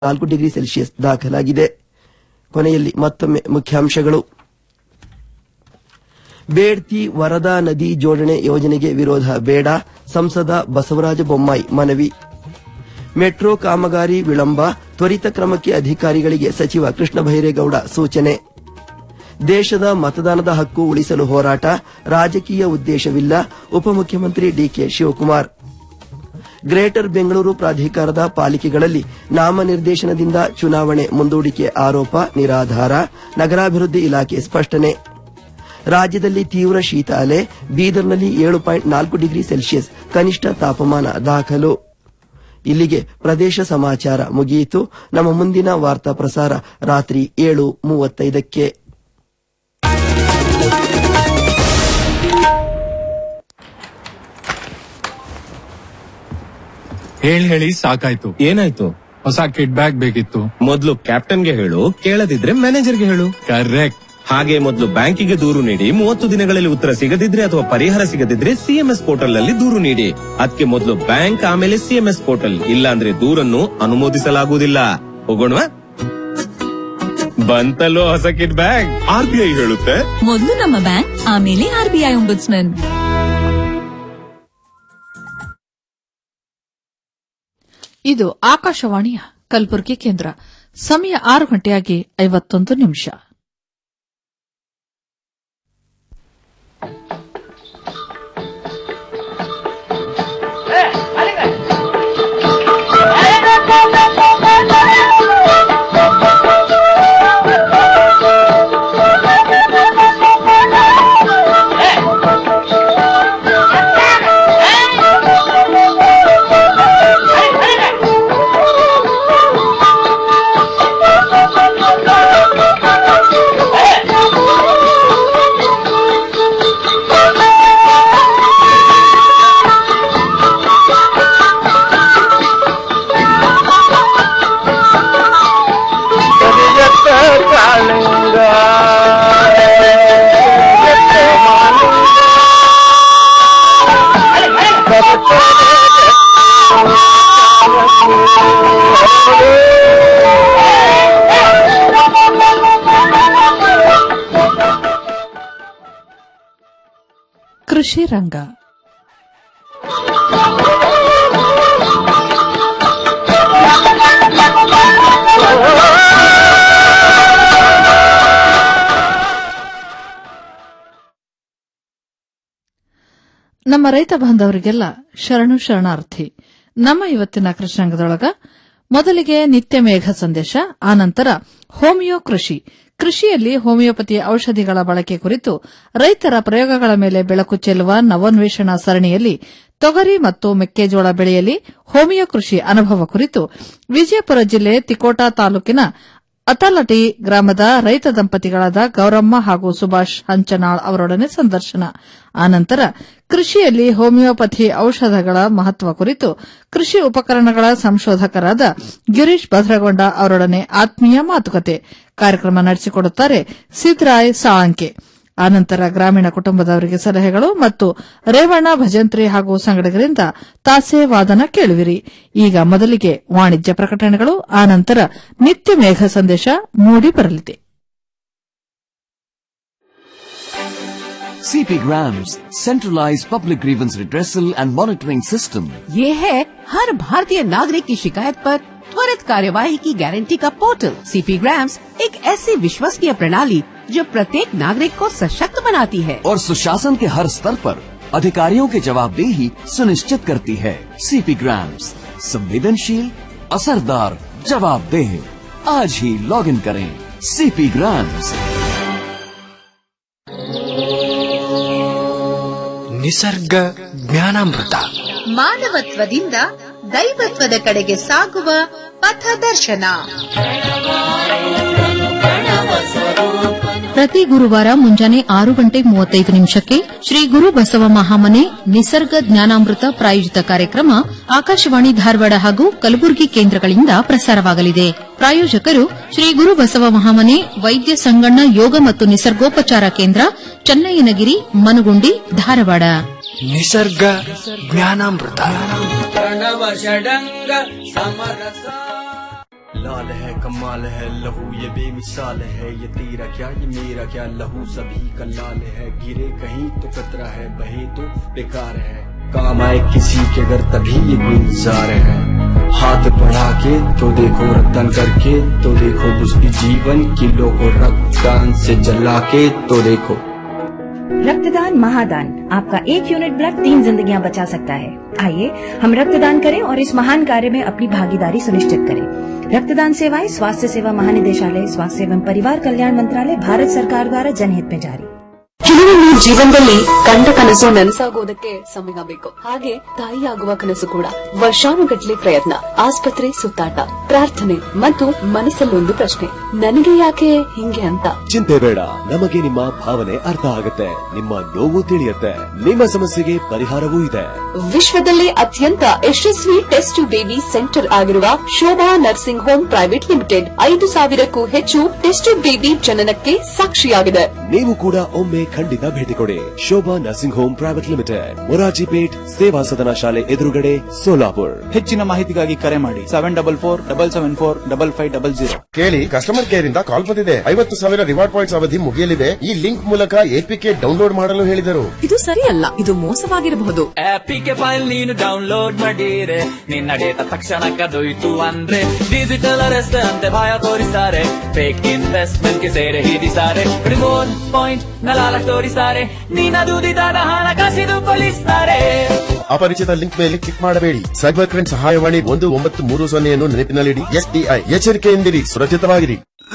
ನಾಲ್ಕು degree Celsius ದಾಖಲಾಗಿದೆ ಕೊನೆಯಲ್ಲಿ ಮತ್ತೊಮ್ಮೆ ಮುಖ್ಯಾಂಶಗಳು ಬೇಡ್ತಿ ವರದಾ ನದಿ ಜೋಡಣೆ ಯೋಜನೆಗೆ ವಿರೋಧ ಬೇಡ ಸಂಸದ ಬಸವರಾಜ ಬೊಮ್ಮಾಯಿ ಮನವಿ ಮೆಟ್ರೋ ಕಾಮಗಾರಿ ವಿಳಂಬ ತ್ವರಿತ ಕ್ರಮಕ್ಕೆ ಅಧಿಕಾರಿಗಳಿಗೆ ಸಚಿವ ಕೃಷ್ಣ ಬೈರೇಗೌಡ ಸೂಚನೆ ದೇಶದ ಮತದಾನದ ಹಕ್ಕು ಉಳಿಸಲು ಹೋರಾಟ ರಾಜಕೀಯ ಉದ್ದೇಶವಿಲ್ಲ ಉಪಮುಖ್ಯಮಂತ್ರಿ ಡಿಕೆ ಶಿವಕುಮಾರ್ ಗ್ರೇಟರ್ ಬೆಂಗಳೂರು ಪ್ರಾಧಿಕಾರದ ಪಾಲಿಕೆಗಳಲ್ಲಿ ನಾಮನಿರ್ದೇಶನದಿಂದ ಚುನಾವಣೆ ಮುಂದೂಡಿಕೆ ಆರೋಪ ನಿರಾಧಾರ ನಗರಾಭಿವೃದ್ಧಿ ಇಲಾಖೆ ಸ್ಪಷ್ಟನೆ ರಾಜ್ಯದಲ್ಲಿ ತೀವ್ರ ಶೀತ ಅಲೆ ಬೀದರ್ನಲ್ಲಿ ಏಳು ಪಾಯಿಂಟ್ ನಾಲ್ಕು ಡಿಗ್ರಿ ಸೆಲ್ಸಿಯಸ್ ಕನಿಷ್ಠ ತಾಪಮಾನ ದಾಖಲು ಇಲ್ಲಿಗೆ ಪ್ರದೇಶ ಸಮಾಚಾರ ಮುಗಿಯಿತು ನಮ್ಮ ಮುಂದಿನ ವಾರ್ತಾ ಪ್ರಸಾರ ರಾತ್ರಿ ಏಳು ಮೂವತ್ತೈದಕ್ಕೆ ಹೇಳಿ ಹೇಳಿ ಸಾಕಾಯ್ತು ಏನಾಯ್ತು ಹೊಸ ಕಿಡ್ ಬ್ಯಾಗ್ ಬೇಕಿತ್ತು ಮೊದ್ಲು ಕ್ಯಾಪ್ಟನ್ಗೆ ಹೇಳು ಕೇಳದಿದ್ರೆ ಮ್ಯಾನೇಜರ್ಗೆ ಹೇಳು ಕರೆಕ್ಟ್ ಹಾಗೆ ಮೊದಲು ಬ್ಯಾಂಕಿಗೆ ದೂರು ನೀಡಿ ಮೂವತ್ತು ದಿನಗಳಲ್ಲಿ ಉತ್ತರ ಸಿಗದಿದ್ರೆ ಅಥವಾ ಪರಿಹಾರ ಸಿಗದಿದ್ರೆ ಸಿಎಂಎಸ್ ಪೋರ್ಟಲ್ ನಲ್ಲಿ ದೂರು ನೀಡಿ ಅದಕ್ಕೆ ಮೊದಲು ಬ್ಯಾಂಕ್ ಆಮೇಲೆ ಸಿಎಂಎಸ್ ಪೋರ್ಟಲ್ ಇಲ್ಲ ಅಂದ್ರೆ ದೂರನ್ನು ಅನುಮೋದಿಸಲಾಗುವುದಿಲ್ಲ ಹೋಗೋಣವಾ ಬಂತಲ್ಲೋ ಹೊಸ kid bag R B I ಹೇಳುತ್ತೆ ಮೊದಲು ನಮ್ಮ ಬ್ಯಾಂಕ್ ಆಮೇಲೆ ಆರ್ಬಿಐ ಒಂಬುಡ್ಸ್ಮನ್ ಇದು ಆಕಾಶವಾಣಿಯ ಕಲಬುರಗಿ ಕೇಂದ್ರ ಸಮಯ ಆರು ಗಂಟೆಯಾಗಿ ಐವತ್ತೊಂದು ನಿಮಿಷ ಕೃಷಿ ರಂಗ ನಮ್ಮ ರೈತ ಬಾಂಧವರಿಗೆಲ್ಲ ಶರಣು ಶರಣಾರ್ಥಿ ನಮ್ಮ ಇವತ್ತಿನ ಕೃಷ್ಣಾಂಗದೊಳಗ ಮೊದಲಿಗೆ ನಿತ್ಯ ಮೇಘ ಸಂದೇಶ ಆನಂತರ ಹೋಮಿಯೋ ಕೃಷಿ ಕೃಷಿಯಲ್ಲಿ ಹೋಮಿಯೋಪತಿ ಔಷಧಿಗಳ ಬಳಕೆ ಕುರಿತು ರೈತರ ಪ್ರಯೋಗಗಳ ಮೇಲೆ ಬೆಳಕು ಚೆಲ್ಲುವ ನವೋನ್ವೇಷಣಾ ಸರಣಿಯಲ್ಲಿ ತೊಗರಿ ಮತ್ತು ಮೆಕ್ಕೆಜೋಳ ಬೆಳೆಯಲ್ಲಿ ಹೋಮಿಯೋ ಕೃಷಿ ಅನುಭವ ಕುರಿತು ವಿಜಯಪುರ ಜಿಲ್ಲೆ ತಿಕೋಟಾ ತಾಲೂಕಿನ ಅತಲಟಿ ಗ್ರಾಮದ ರೈತ ದಂಪತಿಗಳಾದ ಗೌರಮ್ಮ ಹಾಗೂ ಸುಭಾಷ್ ಹಂಚನಾಳ್ ಅವರೊಡನೆ ಸಂದರ್ಶನ ಆನಂತರ ಕೃಷಿಯಲ್ಲಿ ಹೋಮಿಯೋಪತಿ ಔಷಧಗಳ ಮಹತ್ವ ಕುರಿತು ಕೃಷಿ ಉಪಕರಣಗಳ ಸಂಶೋಧಕರಾದ ಗಿರೀಶ್ ಭದ್ರಗೊಂಡ ಅವರೊಡನೆ ಆತ್ಮೀಯ ಮಾತುಕತೆ ಕಾರ್ಯಕ್ರಮ ನಡೆಸಿಕೊಡುತ್ತಾರೆ ಸಿದ್ದರಾಯ್ ಸಾಳಂಕೆ ಆನಂತರ ಗ್ರಾಮೀಣ ಕುಟುಂಬದವರಿಗೆ ಸಲಹೆಗಳು ಮತ್ತು ರೇವಣ್ಣ ಭಜಂತ್ರಿ ಹಾಗೂ ಸಂಗಡಿಗರಿಂದ ತಾಸೆ ವಾದನ ಕೇಳುವಿರಿ ಈಗ ಮೊದಲಿಗೆ ವಾಣಿಜ್ಯ ಪ್ರಕಟಣೆಗಳು ಆನಂತರ ನಿತ್ಯ ಮೇಘ ಸಂದೇಶ ಮೂಡಿ ಬರಲಿದೆ CP Grams, centralized public grievance redressal and monitoring system. ये है हर भारतीय नागरिक की शिकायत पर त्वरित कार्यवाही की गारंटी का पोर्टल सीपी ग्राम्स एक ऐसी विश्वसनीय प्रणाली जो प्रत्येक नागरिक को सशक्त बनाती है और सुशासन के हर स्तर पर अधिकारियों की जवाबदेही सुनिश्चित करती है सीपी ग्राम्स संवेदनशील असरदार जवाबदेह आज ही लॉग इन करें सीपी ग्राम्स ನಿಸರ್ಗ ಜ್ಞಾನಾಮೃತ ಮಾನವತ್ವದಿಂದ ದೈವತ್ವದ ಕಡೆಗೆ ಸಾಗುವ ಪಥದರ್ಶನ ಪ್ರತಿ ಗುರುವಾರ ಮುಂಜಾನೆ ಆರು ಗಂಟೆ ಮೂವತ್ತೈದು ನಿಮಿಷಕ್ಕೆ ಶ್ರೀ ಗುರು ಬಸವ ಮಹಾಮನೆ ನಿಸರ್ಗ ಜ್ಞಾನಾಮೃತ ಪ್ರಾಯೋಜಿತ ಕಾರ್ಯಕ್ರಮ ಆಕಾಶವಾಣಿ ಧಾರವಾಡ ಹಾಗೂ ಕಲಬುರಗಿ ಕೇಂದ್ರಗಳಿಂದ ಪ್ರಸಾರವಾಗಲಿದೆ ಪ್ರಾಯೋಜಕರು ಶ್ರೀ ಗುರು ಬಸವ ಮಹಾಮನೆ ವೈದ್ಯ ಸಂಗಣ್ಣ ಯೋಗ ಮತ್ತು ನಿಸರ್ಗೋಪಚಾರ ಕೇಂದ್ರ ಚನ್ನಯ್ಯನಗಿರಿ ಮನಗುಂಡಿ ಧಾರವಾಡ ನಿಸರ್ಗ ಜ್ಞಾನಾಮೃತ लाल है कमाल है लहू ये बेमिसाल है ये तेरा क्या ये मेरा क्या लहू सभी का लाल है गिरे कहीं तो कतरा है बहे तो बेकार है काम आए किसी के घर तभी ये गुलजार है हाथ बढ़ा के तो देखो रक्तदान करके तो देखो बुझती जीवन किलो को रक्तदान से जला के तो देखो रक्तदान महादान आपका एक यूनिट ब्लड तीन जिंदगियां बचा सकता है आइए हम रक्तदान करें और इस महान कार्य में अपनी भागीदारी सुनिश्चित करें रक्तदान सेवाएं स्वास्थ्य सेवा महानिदेशालय स्वास्थ्य एवं परिवार कल्याण मंत्रालय भारत सरकार द्वारा जनहित में जारी ಕೆಲವೊಮ್ಮೆ ಜೀವನದಲ್ಲಿ ಕಂಡ ಕನಸು ನನಸಾಗೋದಕ್ಕೆ ಸಮಯ ಬೇಕು ಹಾಗೆ ತಾಯಿಯಾಗುವ ಕನಸು ಕೂಡ ವರ್ಷಾನುಗಟ್ಲೆ ಪ್ರಯತ್ನ ಆಸ್ಪತ್ರೆ ಸುತ್ತಾಟ ಪ್ರಾರ್ಥನೆ ಮತ್ತು ಮನಸ್ಸಲ್ಲೊಂದು ಪ್ರಶ್ನೆ ನನಗೆ ಯಾಕೆ ಹಿಂಗೆ ಅಂತ ಚಿಂತೆ ಬೇಡ ನಮಗೆ ನಿಮ್ಮ ಭಾವನೆ ಅರ್ಥ ಆಗುತ್ತೆ ನಿಮ್ಮ ನೋವು ತಿಳಿಯುತ್ತೆ ನಿಮ್ಮ ಸಮಸ್ಯೆಗೆ ಪರಿಹಾರವೂ ಇದೆ ವಿಶ್ವದಲ್ಲೇ ಅತ್ಯಂತ ಯಶಸ್ವಿ ಟೆಸ್ಟ್ ಬೇಬಿ ಸೆಂಟರ್ ಆಗಿರುವ Shobha nursing home private limited ಐದು ಸಾವಿರಕ್ಕೂ ಹೆಚ್ಚು ಟೆಸ್ಟ್ ಬೇಬಿ ಜನನಕ್ಕೆ ಸಾಕ್ಷಿಯಾಗಿದೆ ನೀವು ಕೂಡ ಒಮ್ಮೆ ಖಂಡಿತ ಭೇಟಿ ಕೊಡಿ Shobha nursing home private limited Murarji Peth Seva Sadan ಶಾಲೆ ಎದುರುಗಡೆ ಸೋಲಾಪುರ್ ಹೆಚ್ಚಿನ ಮಾಹಿತಿಗಾಗಿ ಕರೆ ಮಾಡಿ seven double four double seven four double five double zero ಕೇಳಿ ಕಸ್ಟಮರ್ ಕೇರ್ ಇಂದ ಕಾಲ್ ಬಂದಿದೆ ಐವತ್ತು ಸಾವಿರ ರಿವಾರ್ಡ್ ಪಾಯಿಂಟ್ಸ್ ಅವಧಿ ಮುಗಿಯಲಿದೆ ಈ ಲಿಂಕ್ ಮೂಲಕ ಎಪಿಕೆ ಡೌನ್ಲೋಡ್ ಮಾಡಲು ಹೇಳಿದರು ಇದು ಸರಿಯಲ್ಲ ಇದು ಮೋಸವಾಗಿರಬಹುದು ಆಪಿಗೆ ಫೈಲ್ ನೀನು ಡೌನ್ಲೋಡ್ ಮಾಡಿರೆ ನಿನ್ನ ಡೇಟಾ ತಕ್ಷಣ ಕದೊಯ್ತು ಅಂದ್ರೆ ಡಿಜಿಟಲ್ ಅರೆಸ್ಟ್ ಅಂತೆ ಭಯ ತೋರಿಸ್ತಾರೆ ಫೇಕ್ ಇನ್ವೆಸ್ಟ್ಮೆಂಟ್ ಗೆ ಸೇರೆ ಹಿಡಿಸ್ತಾರೆ ರಿಮೋಟ್ ಪಾಯಿಂಟ್ ನಲಾಲ ತೋರಿಸ್ತಾರೆ ನಿನ್ನ ದುಡಿದಾದ ಹಣ ಕಸಿದುಕೊಳ್ಳಿಸ್ತಾರೆ ಅಪರಿಚಿತ ಲಿಂಕ್ ಮೇಲೆ ಕ್ಲಿಕ್ ಮಾಡಬೇಡಿ ಸೈಬರ್ ಕ್ರೈಮ್ ಸಹಾಯವಾಣಿ ಒಂದು ಒಂಬತ್ತು ಮೂರು ಸೊನ್ನೆಯನ್ನು ನೆನಪಿನಲ್ಲಿಡಿ ಎಸ್ಡಿಐ ಎಚ್ಚರಿಕೆಯಿಂದಿರಿ ಸುರಕ್ಷಿತವಾಗಿರಿ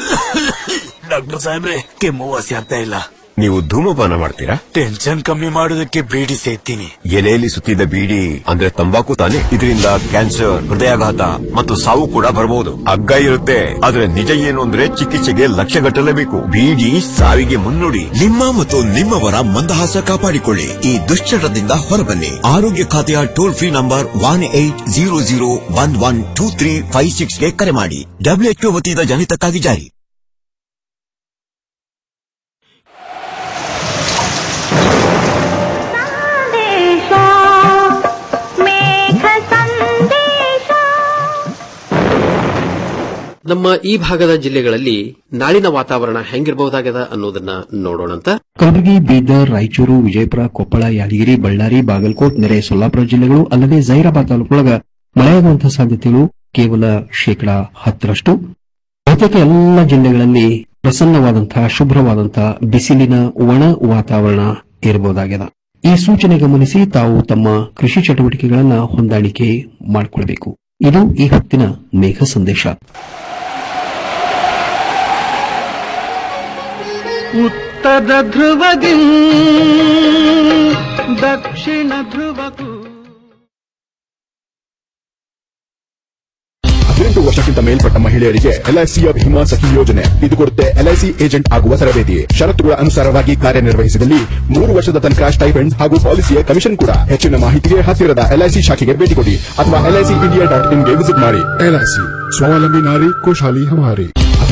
ಡಾಕ್ಟರ್ ಸಾಹೇಬ್ರೆ ಕೆಮ್ಮು ವಾಸಿ ಆಗ್ತಾ ಇಲ್ಲ ನೀವು ಧೂಮಪಾನ ಮಾಡ್ತೀರಾ ಟೆನ್ಷನ್ ಕಮ್ಮಿ ಮಾಡೋದಕ್ಕೆ ಬೀಡಿ ಸೇರ್ತೀನಿ ಎಲೆಯಲ್ಲಿ ಸುತ್ತಿದ ಬೀಡಿ ಅಂದ್ರೆ ತಂಬಾಕು ತಾನೆ ಇದರಿಂದ ಕ್ಯಾನ್ಸರ್ ಹೃದಯಾಘಾತ ಮತ್ತು ಸಾವು ಕೂಡ ಬರಬಹುದು ಹಗ್ಗ ಇರುತ್ತೆ ಆದ್ರೆ ನಿಜ ಏನು ಅಂದ್ರೆ ಚಿಕಿತ್ಸೆಗೆ ಲಕ್ಷ ಗಟ್ಟಲೇಬೇಕು ಬೀಡಿ ಸಾವಿಗೆ ಮುನ್ನುಡಿ ನಿಮ್ಮ ಮತ್ತು ನಿಮ್ಮವರ ಮಂದಹಾಸ ಕಾಪಾಡಿಕೊಳ್ಳಿ ಈ ದುಶ್ಚಟದಿಂದ ಹೊರಬನ್ನಿ ಆರೋಗ್ಯ ಖಾತೆಯ toll free number one eight zero zero one one two three five ಸಿಕ್ಸ್ಗೆ ಕರೆ ಮಾಡಿ ಡಬ್ಲ್ಯೂಎಚ್ಒ ವತಿಯಿಂದ ಜನಿತಕ್ಕಾಗಿ ಜಾರಿ ನಮ್ಮ ಈ ಭಾಗದ ಜಿಲ್ಲೆಗಳಲ್ಲಿ ನಾಳಿನ ವಾತಾವರಣ ಹೆಂಗಿರಬಹುದಾಗದ ಅನ್ನೋದನ್ನ ನೋಡೋಣಂತ ಕಲಬುರಗಿ ಬೀದರ್ ರಾಯಚೂರು ವಿಜಯಪುರ ಕೊಪ್ಪಳ ಯಾದಗಿರಿ ಬಳ್ಳಾರಿ ಬಾಗಲಕೋಟ್ ನೆರೆ ಸೊಲ್ಲಾಪುರ ಜಿಲ್ಲೆಗಳು ಅಲ್ಲದೆ ಜೈರಾಬಾದ್ ತಾಲೂಕೊಳಗ ಮಳೆಯಾಗುವಂತಹ ಸಾಧ್ಯತೆಗಳು ಕೇವಲ ಶೇಕಡಾ ಹತ್ತರಷ್ಟು ಬಹುತೇಕ ಎಲ್ಲ ಜಿಲ್ಲೆಗಳಲ್ಲಿ ಪ್ರಸನ್ನವಾದಂತಹ ಶುಭ್ರವಾದಂತಹ ಬಿಸಿಲಿನ ಒಣ ವಾತಾವರಣ ಇರಬಹುದಾಗಿದೆ ಈ ಸೂಚನೆ ಗಮನಿಸಿ ತಾವು ತಮ್ಮ ಕೃಷಿ ಚಟುವಟಿಕೆಗಳನ್ನ ಹೊಂದಾಣಿಕೆ ಮಾಡಿಕೊಳ್ಳಬೇಕು ಇದು ಈ ಹೊತ್ತಿನ ಮೇಘ ಸಂದೇಶ ಉತ್ತರ ಧ್ರುವದಿ ದಕ್ಷಿಣ ಧ್ರುವಕ್ಕೂ ಹದಿನೆಂಟು ವರ್ಷಕ್ಕಿಂತ ಮೇಲ್ಪಟ್ಟ ಮಹಿಳೆಯರಿಗೆ ಎಲ್ಐಸಿಯ ಭೀಮಾ ಸಖಿ ಯೋಜನೆ ಇದು ಕೊಡುತ್ತೆ ಎಲ್ಐಸಿ ಏಜೆಂಟ್ ಆಗುವ ತರಬೇತಿ ಷರತ್ತುಗಳ ಅನುಸಾರವಾಗಿ ಕಾರ್ಯನಿರ್ವಹಿಸಿದಲ್ಲಿ ಮೂರು ವರ್ಷದ ತನಕ ಸ್ಟೈಪೆಂಡ್ ಹಾಗೂ ಪಾಲಿಸಿಯ ಕಮಿಷನ್ ಕೂಡ ಹೆಚ್ಚಿನ ಮಾಹಿತಿಗೆ ಹತ್ತಿರದ ಎಲ್ಐಸಿ ಶಾಖೆಗೆ ಭೇಟಿ ಕೊಡಿ ಅಥವಾ ಎಲ್ಐಸಿ ಇಂಡಿಯಾ ಡಾಟ್ ಇನ್ಗೆ ವಿಸಿಟ್ ಮಾಡಿ ಎಲ್ಐಸಿ ಸ್ವಾವಲಂಬಿ ನಾರಿ ಖುಷಾಲಿ ಹಮಾರಿ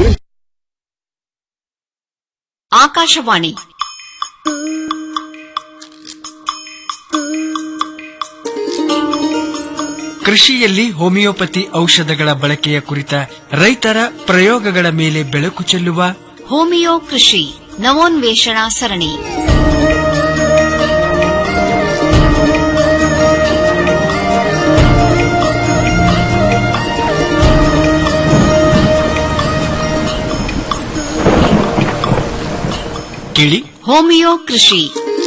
ಆಕಾಶವಾಣಿ ಕೃಷಿಯಲ್ಲಿ ಹೋಮಿಯೋಪತಿ ಔಷಧಗಳ ಬಳಕೆಯ ಕುರಿತ ರೈತರ ಪ್ರಯೋಗಗಳ ಮೇಲೆ ಬೆಳಕು ಚೆಲ್ಲುವ ಹೋಮಿಯೋ ಕೃಷಿ ನವೋನ್ವೇಷಣಾ ಸರಣಿ ಕೇಳಿ ಹೋಮಿಯೋ ಕೃಷಿ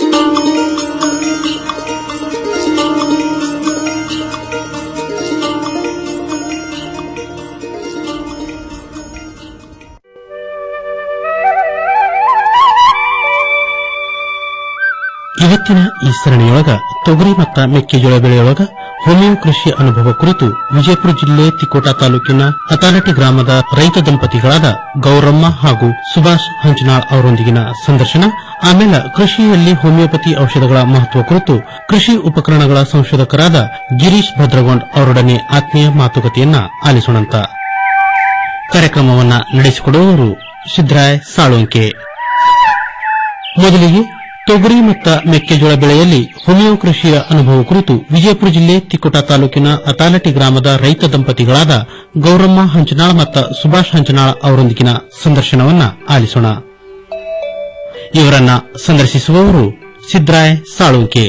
ಇವತ್ತಿನ ಈ ಸರಣಿಯೊಳಗ ತೊಗರಿ ಮತ್ತ ಮೆಕ್ಕೆಜೋಳ ಬೆಳೆಯೊಳಗ ಹೋಮಿಯೋ ಕೃಷಿ ಅನುಭವ ಕುರಿತು ವಿಜಯಪುರ ಜಿಲ್ಲೆ ತಿಕೋಟ ತಾಲೂಕಿನ ಹತಾಲಟಿ ಗ್ರಾಮದ ರೈತ ದಂಪತಿಗಳಾದ ಗೌರಮ್ಮ ಹಾಗೂ ಸುಭಾಷ್ ಹಂಚನಾಳ್ ಅವರೊಂದಿಗಿನ ಸಂದರ್ಶನ ಆಮೇಲೆ ಕೃಷಿಯಲ್ಲಿ ಹೋಮಿಯೋಪತಿ ಔಷಧಗಳ ಮಹತ್ವ ಕುರಿತು ಕೃಷಿ ಉಪಕರಣಗಳ ಸಂಶೋಧಕರಾದ ಗಿರೀಶ್ ಭದ್ರಗೊಂಡ್ ಅವರೊಡನೆ ಆತ್ಮೀಯ ಮಾತುಕತೆಯನ್ನ ಆಲಿಸೋಣಂತ ಕಾರ್ಯಕ್ರಮವನ್ನ ನಡೆಸಿಕೊಡುವವರು ಸಿದ್ದರಾಯ್ ಸಾಳುಂಕೆ ಮೊದಲಿಗೆ ತೊಗರಿ ಮತ್ತು ಮೆಕ್ಕೆಜೋಳ ಬೆಳೆಯಲ್ಲಿ ಹೋಮಿಯೋ ಕೃಷಿಯ ಅನುಭವ ಕುರಿತು ವಿಜಯಪುರ ಜಿಲ್ಲೆ ತಿಕೋಟ ತಾಲೂಕಿನ ಅತಾಲಟಿ ಗ್ರಾಮದ ರೈತ ದಂಪತಿಗಳಾದ ಗೌರಮ್ಮ ಹಂಚನಾಳ್ ಮತ್ತು ಸುಭಾಷ್ ಹಂಚನಾಳ್ ಅವರೊಂದಿಗಿನ ಸಂದರ್ಶನವನ್ನ ಆಲಿಸೋಣ ಇವರನ್ನ ಸಂದರ್ಶಿಸುವವರು ಸಿದ್ರಾಯ್ ಸಾಳುಂಕೆ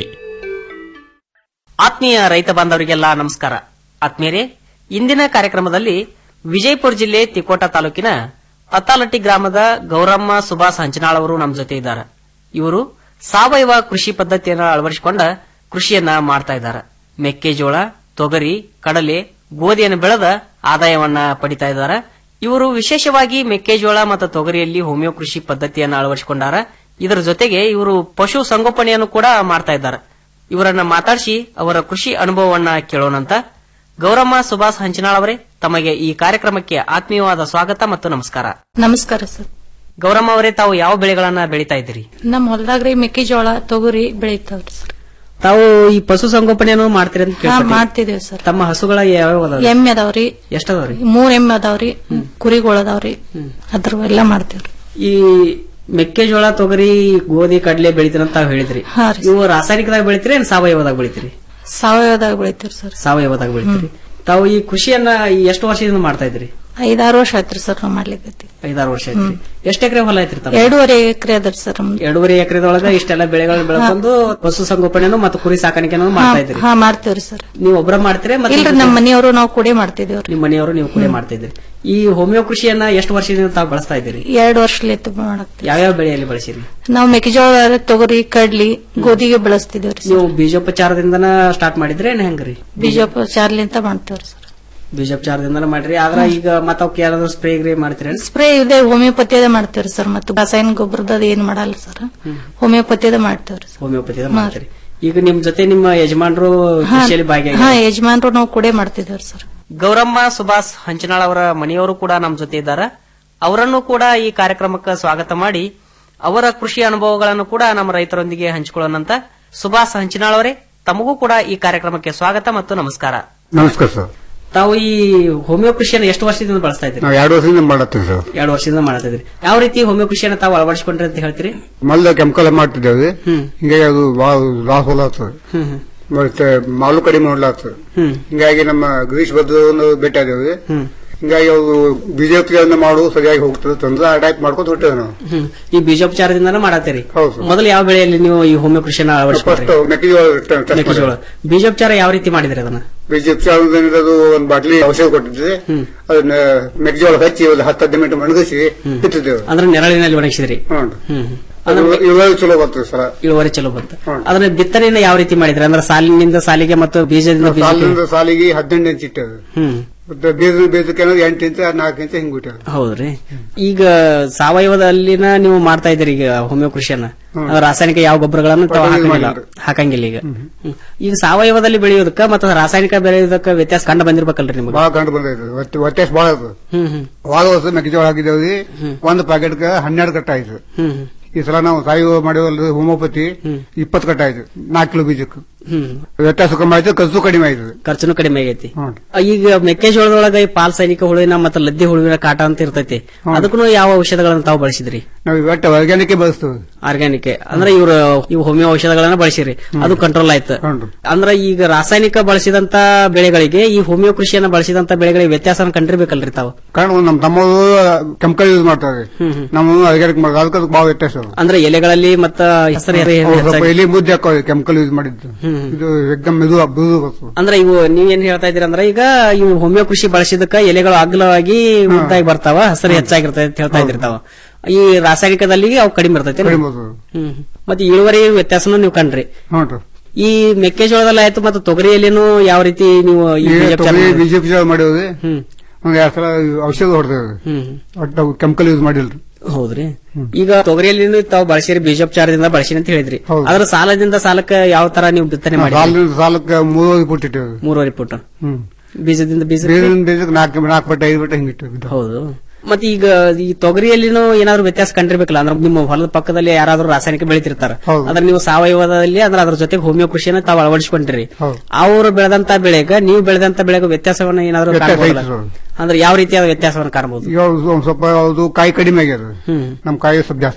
ಆತ್ಮೀಯ ರೈತ ಬಾಂಧವರಿಗೆಲ್ಲ ನಮಸ್ಕಾರ ಆತ್ಮೀಯರೇ ಇಂದಿನ ಕಾರ್ಯಕ್ರಮದಲ್ಲಿ ವಿಜಯಪುರ ಜಿಲ್ಲೆ ತಿಕೋಟ ತಾಲೂಕಿನ ಅತ್ತಾಲಟ್ಟಿ ಗ್ರಾಮದ ಗೌರಮ್ಮ ಸುಭಾಸ್ ಹಂಚನಾಳ್ ಅವರು ನಮ್ಮ ಜೊತೆ ಇದ್ದಾರೆ ಇವರು ಸಾವಯವ ಕೃಷಿ ಪದ್ಧತಿಯನ್ನು ಅಳವಡಿಸಿಕೊಂಡ ಕೃಷಿಯನ್ನ ಮಾಡ್ತಾ ಇದ್ದಾರೆ ಮೆಕ್ಕೆಜೋಳ ತೊಗರಿ ಕಡಲೆ ಗೋಧಿಯನ್ನು ಬೆಳೆದ ಆದಾಯವನ್ನ ಪಡಿತಾ ಇದ್ದಾರೆ ಇವರು ವಿಶೇಷವಾಗಿ ಮೆಕ್ಕೆಜೋಳ ಮತ್ತು ತೊಗರಿಯಲ್ಲಿ ಹೋಮಿಯೋ ಕೃಷಿ ಪದ್ಧತಿಯನ್ನು ಅಳವಡಿಸಿಕೊಂಡಾರ ಇದರ ಜೊತೆಗೆ ಇವರು ಪಶು ಸಂಗೋಪನೆಯನ್ನು ಕೂಡ ಮಾಡ್ತಾ ಇದ್ದಾರೆ ಇವರನ್ನ ಮಾತಾಡಿಸಿ ಅವರ ಕೃಷಿ ಅನುಭವವನ್ನ ಕೇಳೋಣಂತ ಗೌರಮ್ಮ ಸುಭಾಸ್ ಹಂಚನಾಳ್ ಅವರೇ ತಮಗೆ ಈ ಕಾರ್ಯಕ್ರಮಕ್ಕೆ ಆತ್ಮೀಯವಾದ ಸ್ವಾಗತ ಮತ್ತು ನಮಸ್ಕಾರ ನಮಸ್ಕಾರ ಸರ್ ಗೌರಮ್ಮ ಅವರೇ ತಾವು ಯಾವ ಬೆಳೆಗಳನ್ನ ಬೆಳೀತಾ ಇದ್ದೀರಿ ನಮ್ಮ ಹೊಲದಾಗ್ರಿ ಮೆಕ್ಕೆಜೋಳ ತೊಗರಿ ಬೆಳಿತಾವ್ರಿ ಸರ್ ತಾವು ಈ ಪಶು ಸಂಗೋಪನೆಯನ್ನು ಮಾಡ್ತೀರಿ ಅಂತ ಹಾ ಕೇಳ್ಪಟ್ಟಿದ್ದೆ. ಮಾಡ್ತಿದೇವ್ ಸರ್ ತಮ್ಮ ಹಸುಗಳ ಯಾವ ಎಮ್ಮೆ ಅದಾವ್ರಿ ಎಷ್ಟದವ್ರಿ ಮೂರ್ ಎಮ್ಮೆ ಅದಾವ್ರಿ ಕುರಿಗಳು ಅದಾವ್ರಿ ಅದ್ರ ಎಲ್ಲ ಮಾಡ್ತೇವ್ರಿ ಈ ಮೆಕ್ಕೆಜೋಳ ತೊಗರಿ ಗೋಧಿ ಕಡಲೆ ಬೆಳಿತೀರಿ ಅಂತ ತಾವು ಹೇಳಿದ್ರಿ ಹಾ ರೀ ಇವು ರಾಸಾಯನಿಕದಾಗ ಬೆಳಿತೀರಿ ಏನ್ ಸಾವಯವದಾಗ ಬೆಳಿತೀರಿ ಸಾವಯವದಾಗ ಬೆಳಿತೀವ್ರಿ ಸರ್ ಸಾವಯವದಾಗ ಬೆಳಿತೀರಿ ತಾವು ಈ ಕೃಷಿಯನ್ನ ಈ ಎಷ್ಟು ವರ್ಷದಿಂದ ಮಾಡ್ತಾ ಇದ್ರಿ ಐದಾರು ವರ್ಷ ಆಯ್ತ್ರಿ ಸರ್ ನಾವ್ ಮಾಡ್ಲಿಕ್ಕೈತಿ ಐದಾರು ವರ್ಷ ಐತ್ರಿ ಎಷ್ಟು ಎಕರೆ ಹೊಲ ಐತ್ರಿ ತಮ್ಮ ಎರಡೂವರೆ ಎಕರೆ ಅದರಿ ಸರ್ ನಮ್ದು ಎರಡೂವರೆ ಎಕರೆದೊಳಗ ಇಷ್ಟೆಲ್ಲ ಬೆಳೆಗಳು ಬೆಳ್ಕೊಂಡು ಪಶು ಸಂಗೋಪನೆಯನ್ನು ಮತ್ತು ಕುರಿ ಸಾಕಾಣಿಕೆಯನ್ನು ಮಾಡ್ತಾ ಇದ್ರಿ ಹಾ ಮಾಡ್ತೇವ್ರಿ ಸರ್ ನೀವು ಒಬ್ಬರ ಮಾಡ್ತೀರಿ ಮತ್ತೆ ಇಲ್ರಿ ನಮ್ಮ ಮನೆಯವರು ನಾವು ಕೂಡಿ ಮಾಡ್ತಿದೇವ್ರಿ ನಿಮ್ಮ ಮನೆಯವರು ನೀವು ಕೂಡ ಮಾಡ್ತಾ ಇದ್ರಿ ಈ ಹೋಮಿಯೋ ಕೃಷಿಯನ್ನ ಎಷ್ಟು ವರ್ಷದಿಂದ ತಾವು ಬಳಸ್ತಾ ಇದ್ದೀರಿ ಎರಡು ವರ್ಷಲಿತ್ತು ಮಾಡಕ್ ಯಾವ್ಯಾವ ಬೆಳೆಯಲ್ಲಿ ಬಳಸಿರಿ ನಾವು ಮೆಕ್ಕೆಜೋಳ ತೊಗರಿ ಕಡ್ಲಿ ಗೋಧಿಗೆ ಬೆಳೆಸ್ತಿದೇವ್ರಿ ನೀವು ಬೀಜೋಪಚಾರದಿಂದನ ಸ್ಟಾರ್ಟ್ ಮಾಡಿದ್ರೆ ಏನ್ ಹೆಂಗ್ರಿ ಬೀಜೋಪಚಾರಲಿಂತ ಮಾಡ್ತೇವ್ರಿ ಸರ್ ಬೀಜೋಪಚಾರದಿಂದನ ಮಾಡ್ರಿ ಆದ್ರ ಈಗ ಮತ್ತ ಅವಕ್ಕೆ ಯಾರಾದ್ರೂ ಸ್ಪ್ರೇ ಗ್ರೇ ಮಾಡ್ತೀರಿ ಸ್ಪ್ರೇ ಇದೆ ಹೋಮಿಯೋಪತಿಯದ ಮಾಡ್ತೇವ್ರಿ ಸರ್ ಮತ್ತು ರಾಸಾಯನಿಕ ಗೊಬ್ಬರದ ಏನ್ ಮಾಡಲ್ಲ ಸರ್ ಹೋಮಿಯೋಪತಿಯದ ಮಾಡ್ತೇವ್ರಿ ಸರ್ ಹೋಮಿಯೋಪತಿ ಮಾಡ್ತೀರಿ ಈಗ ನಿಮ್ ಜೊತೆ ನಿಮ್ಮ ಯಜಮಾನರು ಹಾ ಕೃಷಿಯಲ್ಲಿ ಭಾಗಿಯಾಗಿ ಹಾ ಯಜಮಾನ್ರು ನಾವು ಕೂಡೇ ಮಾಡ್ತಿದ್ದೇವ್ರಿ ಸರ್ ಗೌರಮ್ಮ ಸುಭಾಸ್ ಹಂಚನಾಳ್ ಅವರ ಮನೆಯವರು ಕೂಡ ನಮ್ಮ ಜೊತೆ ಇದ್ದಾರೆ ಅವರನ್ನು ಕೂಡ ಈ ಕಾರ್ಯಕ್ರಮಕ್ಕೆ ಸ್ವಾಗತ ಮಾಡಿ ಅವರ ಕೃಷಿ ಅನುಭವಗಳನ್ನು ಕೂಡ ನಮ್ಮ ರೈತರೊಂದಿಗೆ ಹಂಚಿಕೊಳ್ಳೋಣಂತ ಸುಭಾಸ್ ಹಂಚಿನಾಳ್ ಅವರೇ ತಮಗೂ ಕೂಡ ಈ ಕಾರ್ಯಕ್ರಮಕ್ಕೆ ಸ್ವಾಗತ ಮತ್ತು ನಮಸ್ಕಾರ ನಮಸ್ಕಾರ ಸರ್ ತಾವು ಈ ಹೋಮಿಯೋ ಕೃಷಿಯನ್ನು ಎಷ್ಟು ವರ್ಷದಿಂದ ಬಳಸ್ತಾ ಇದ್ದೀರಿ ನಾವು ಎರಡು ವರ್ಷದಿಂದ ಮಾಡತ್ತೀವಿ ಸರ್ ಎರಡು ವರ್ಷದಿಂದ ಮಾಡ್ತಾ ಇದ್ರಿ ಯಾವ ರೀತಿ ಹೋಮಿಯೋ ಕೃಷಿಯನ್ನು ತಾವು ಅಳವಡಿಸಿಕೊಂಡ್ರಿ ಅಂತ ಹೇಳ್ತೀರಿ ಮೊದಲ ಕೆಮಿಕಲ್ ಮಾಡ್ತಿದ್ದೇವೆ ಹಿಂಗಾಗಿ ಅದು ಭಾಳ ಲಾಸ್ ಹೋಲಾಗ್ತದೆ ಮತ್ತೆ ಮಾಲು ಕಡಿಮೆ ಮಾಡ್ಲಾಗ್ತದೆ ಹಿಂಗಾಗಿ ನಮ್ಮ ಗಿರೀಶ್ ಭದ್ರವನ್ನು ಭೇಟಿ ಆದೇವೆ ಹಿಂಗಾಗಿ ಅವು ಬಿಜೆಪಿಯನ್ನು ಮಾಡು ಸರಿಯಾಗಿ ಹೋಗ್ತದೆ ತಂದ್ರೆ ಆ ಟೈಪ್ ಮಾಡ್ಕೊಂಡು ಹೊಟ್ಟೆವೆ ನಾವು ಹ್ಮ್. ಈ ಬೀಜೋಪಚಾರದಿಂದನೇ ಮಾಡತ್ತೀರಿ ಹೌದು ಮೊದಲು ಯಾವ ಬೆಳೆಯಲ್ಲಿ ನೀವು ಈ ಹೋಮಿಯೋ ಕೃಷಿಯನ್ನು ಅಳವಡಿಸಿಕೊಂಡ್ರಿ ಫಸ್ಟ್ ಮೆಕ್ಕೆಜೋಳ ಟೆಸ್ಟ್ ಮೆಕ್ಕೆಜೋಳ ಬೀಜೋಪಚಾರ ಯಾವ ರೀತಿ ಮಾಡಿದ್ರಿ ಅದನ್ನ ಬಿಜೆಪಿ ಅದು ಒಂದು ಬಾಟ್ಲಿ ಔಷಧ ಕೊಟ್ಟಿದ್ದೆ ಅದನ್ನ ಮೆಕ್ಕೆಜೋಳ ಹಚ್ಚಿ ಒಂದು ಹತ್ತು ಹದಿನೈದು ಮಿನಿಟ್ ಒಣಗಿಸಿ ಇಟ್ಟಿದ್ದೇವೆ ಅಂದ್ರೆ ನೆರಳಿನಲ್ಲಿ ಒಣಗಿಸಿದ್ರಿ ಹ್ಮ್ ಹ್ಮ್ ಅದು ಇಳುವರಿ ಚಲೋ ಬರ್ತದೆ ಸರ್ ಇಳುವರಿ ಚಲೋ ಬಂತ ಅದನ್ನ ಬಿತ್ತನೆಯನ್ನ ಯಾವ ರೀತಿ ಮಾಡಿದ್ರಿ ಅಂದ್ರೆ ಸಾಲಿನಿಂದ ಸಾಲಿಗೆ ಮತ್ತು ಬೀಜದಿಂದ ಬೀಜಕ್ಕೆ ಸಾಲಿನಿಂದ ಸಾಲಿಗೆ ಹದಿನೆಂಟು ಇಂಚ್ ಇಟ್ಟೇವೆ ಹ್ಮ್ ಮತ್ತೆ ಬೀಜ ಬೀಜಕ್ಕೆ ಏನಾದ್ರು ಎಂಟು ಇಂಚ್ ನಾಲ್ಕು ಇಂಚ್ ಹಿಂಗ್ ಬಿಟ್ಟೇವೆ ಹೌದ್ರಿ ಈಗ ಸಾವಯವದಲ್ಲಿನ ನೀವು ಮಾಡ್ತಾ ಇದ್ದೀರಿ ಈಗ ಹೋಮಿಯೋ ಕೃಷಿಯನ್ನ ಅಂದ್ರೆ ರಾಸಾಯನಿಕ ಯಾವ ಗೊಬ್ಬರಗಳನ್ನು ತಾವು ಒಟ್ಟು use ಹಾಕಂಗಿಲ್ಲ ಮಾಡಿಲ್ಲ. ಹಾಕಂಗಿಲ್ಲ ಈಗ ಹ್ಮ್. ಈಗ ಸಾವಯವದಲ್ಲಿ ಬೆಳೆಯೋದಕ್ಕ ಮತ್ತು ರಾಸಾಯನಿಕ ಬೆಳೆಯೋದಕ್ಕ ವ್ಯತ್ಯಾಸ ಕಂಡು ಬಂದಿರ್ಬೇಕಲ್ರಿ ನಿಮಗೆ ಬಾಳ ಕಂಡು ಬಂದೈತೆ ಒಟ್ಟು ವ್ಯತ್ಯಾಸ ಬಾಳ ಅದು ಹ್ಮ್ ಹ್ಮ್ ಹೋದ ವರ್ಷ ಮೆಕ್ಕೆಜೋಳ ಹಾಕಿದ್ದೇವೆ ಒಂದು ಪ್ಯಾಕೆಟ್ಗೆ ಹನ್ನೆರಡು ಕಟ್ಟ ಆಯ್ತು ಹ್ಮ್ ಹ್ಮ್ ಈ ಸಲ ನಾವು ಸಾಯಿ ಮಾಡಿವಲ್ರಿ ಹೋಮಿಯೋಪತಿ ಇಪ್ಪತ್ತು ಕಟ್ಟ ಆಯ್ತು ನಾಲ್ಕು ಕಿಲೋ ಬೀಜಕ್ಕೆ ಹ್ಮ್ ವ್ಯತ್ಯಾಸ ಕಮ್ಮಿ ಆಯ್ತು ಖರ್ಚು ಕಡಿಮೆ ಆಯ್ತು ಖರ್ಚುನು ಕಡಿಮೆ ಆಗೈತಿ ಈಗ ಮೆಕ್ಕೆಜೋಳದೊಳಗ ಈ ಪಾಲ್ ಸೈನಿಕ ಹುಳುವಿನ ಮತ್ತು ಲದ್ದಿ ಹುಳುವಿನ ಕಾಟ ಅಂತ ಇರ್ತೈತಿ ಅದಕ್ಕೂ ಯಾವ ಔಷಧಗಳನ್ನು ತಾವು ಬಳಸಿದ್ರಿ ನಾವು ಒಟ್ಟು ಆರ್ಗ್ಯಾನಿಕ್ ಬಳಸ್ತೇವೆ ಆರ್ಗ್ಯಾನಿಕ್ ಅಂದ್ರೆ ಇವ್ರು ಇವು ಹೋಮಿಯೋ ಔಷಧಗಳನ್ನ ಬಳಸಿರಿ ಅದು ಕಂಟ್ರೋಲ್ ಆಯ್ತು ಅಂದ್ರೆ ಈಗ ರಾಸಾಯನಿಕ ಬಳಸಿದಂತ ಬೆಳೆಗಳಿಗೆ ಈ ಹೋಮಿಯೋ ಕೃಷಿಯನ್ನ ಬಳಸಿದಂತ ಬೆಳೆಗಳಿಗೆ ವ್ಯತ್ಯಾಸ ಕಂಡಿರ್ಬೇಕಲ್ರಿ ತಾವು ಕಾರಣ ನಮ್ಮ ತಮ್ಮವರು ಕೆಮಿಕಲ್ ಯೂಸ್ ಮಾಡ್ತಾರೆ ನಮ್ಮ ಆರ್ಗ್ಯಾನಿಕ್ ಮಾಡೋದು ಅದಕ್ಕೆ ಅದಕ್ಕೆ ಭಾಳ ವ್ಯತ್ಯಾಸ ಅದು. ಅಂದ್ರೆ ಎಲೆಗಳಲ್ಲಿ ಮತ್ತ ಹೆಸರು ಅವ್ರು ಸ್ವಲ್ಪ ಎಲ್ಲಿ ಮುದ್ದೆ ಹಾಕೋದು ಕೆಮಿಕಲ್ ಯೂಸ್ ಮಾಡಿದ್ದು ಇದು ಎಕ್ದಮ್ ಮೆದು ಮೃದು ಬರ್ತದೆ ಅಂದ್ರೆ ಇವು ನೀವೇನ್ ಹೇಳ್ತಾ ಇದೀರ ಅಂದ್ರೆ ಈಗ ಇವು ಹೋಮಿಯೋ ಕೃಷಿ ಬಳಸಿದಕ್ಕ ಎಲೆಗಳು ಅಗ್ಲವಾಗಿ ಮುದ್ದಾಗಿ ಬರ್ತಾವ ಹಸಿರು ಹೆಚ್ಚಾಗಿರ್ತದೆ ಅಂತ ಹೇಳ್ತಾ ಇದ್ರಿ ತಾವು ಈ ರಾಸಾಯನಿಕದಲ್ಲಿ ಅವು ಕಡಿಮೆ ಇರ್ತೈತೆ ಕಡಿಮೆ ಬರ್ತದೆ. ಹ್ಮ್ ಮತ್ತೆ ಇಳುವರಿ ವ್ಯತ್ಯಾಸನ ನೀವು ಕಂಡ್ರಿ ಹ್ಞೂ ಈ ಮೆಕ್ಕೆಜೋಳದಲ್ಲಿ ಆಯ್ತು ಮತ್ತು ತೊಗರಿಯಲ್ಲಿನೂ ಯಾವ ರೀತಿ ನೀವು ಈ ಬೀಜೋಪಚಾರ ಮಾಡಿದ್ರಿ? ಬಿಜೆಪಿ ಮಾಡಿದ್ವಿ ಒಂದ್ ಎರಡ್ ಸಲ ಔಷಧ ಹೊಡೆದೇವೆ ಹ್ಮ್ ಒಟ್ಟು ಕೆಮಿಕಲ್ ಯೂಸ್ ಮಾಡಿಲ್ರಿ ಹೌದ್ರಿ ಈಗ ತೊಗರಿಯಲ್ಲಿ ತಾವು ಬಳಸಿರಿ ಬೀಜೋಪಚಾರದಿಂದ ಬಳಸಿರಿ ಅಂತ ಹೇಳಿದ್ರಿ ಅದ್ರ ಸಾಲದಿಂದ ಸಾಲಕ್ಕೆ ಯಾವ ತರ ನೀವು ಬಿತ್ತನೆ ಮಾಡಿ ಸಾಲದಿಂದ ಸಾಲಕ್ಕೆ ಮೂರುವರೆ ಫುಟ್ ಇಟ್ಟೇವೆ ಮೂರುವರೆ ಫುಟ್ ಹ್ಮ್ ಬೀಜದಿಂದ ಬೀಜ ಬೀಜದಿಂದ ಬೀಜಕ್ಕೆ ನಾಲ್ಕು ನಾಲ್ಕು ಬಟ್ಟೆ ಐದು ಬಟ್ಟೆ ಹಿಂಗಿಟ್ಟು ಹೌದು ಮತ್ತೆ ಈಗ ಈ ತೊಗರಿಯಲ್ಲಿನೂ ಏನಾದ್ರು ವ್ಯತ್ಯಾಸ ಕಂಡಿರ್ಬೇಕಲ್ಲ ಅಂದ್ರೆ ನಿಮ್ಮ ಹೊಲದ ಪಕ್ಕದಲ್ಲಿ ಯಾರಾದ್ರೂ ರಾಸಾಯನಿಕ ಬೆಳಿತಿರ್ತಾರ ಅದ್ರ ನೀವು ಸಾವಯವದಲ್ಲಿ ಅಂದ್ರೆ ಅದ್ರ ಜೊತೆಗೆ ಹೋಮಿಯೋ ಕೃಷಿಯನ್ನ ತಾವು ಅಳವಡಿಸಿಕೊಂಡಿರಿ ಅವ್ರು ಬೆಳೆದಂತ ಬೆಳೆಗ ನೀವು ಬೆಳೆದಂತ ಬೆಳೆಗ ವ್ಯತ್ಯಾಸವನ್ನ ಏನಾದ್ರು ವ್ಯತ್ಯಾಸ ಕಾಣ್ಬೋದಲ್ಲ? ಐತಿ ಸರ್. ಅಂದ್ರೆ ಯಾವ ರೀತಿಯಾದ ವ್ಯತ್ಯಾಸವನ್ನು ಕಾಣಬಹುದು ಈಗ ಅವ್ರು ಒಂದ್ ಸ್ವಲ್ಪ ಅದು ಕಾಯಿ ಕಡಿಮೆ ಆಗ್ಯದ ನಮ್ ಕಾಯಿ ಸ್ವಲ್ಪ ಜಾಸ್ತಿ ಅದ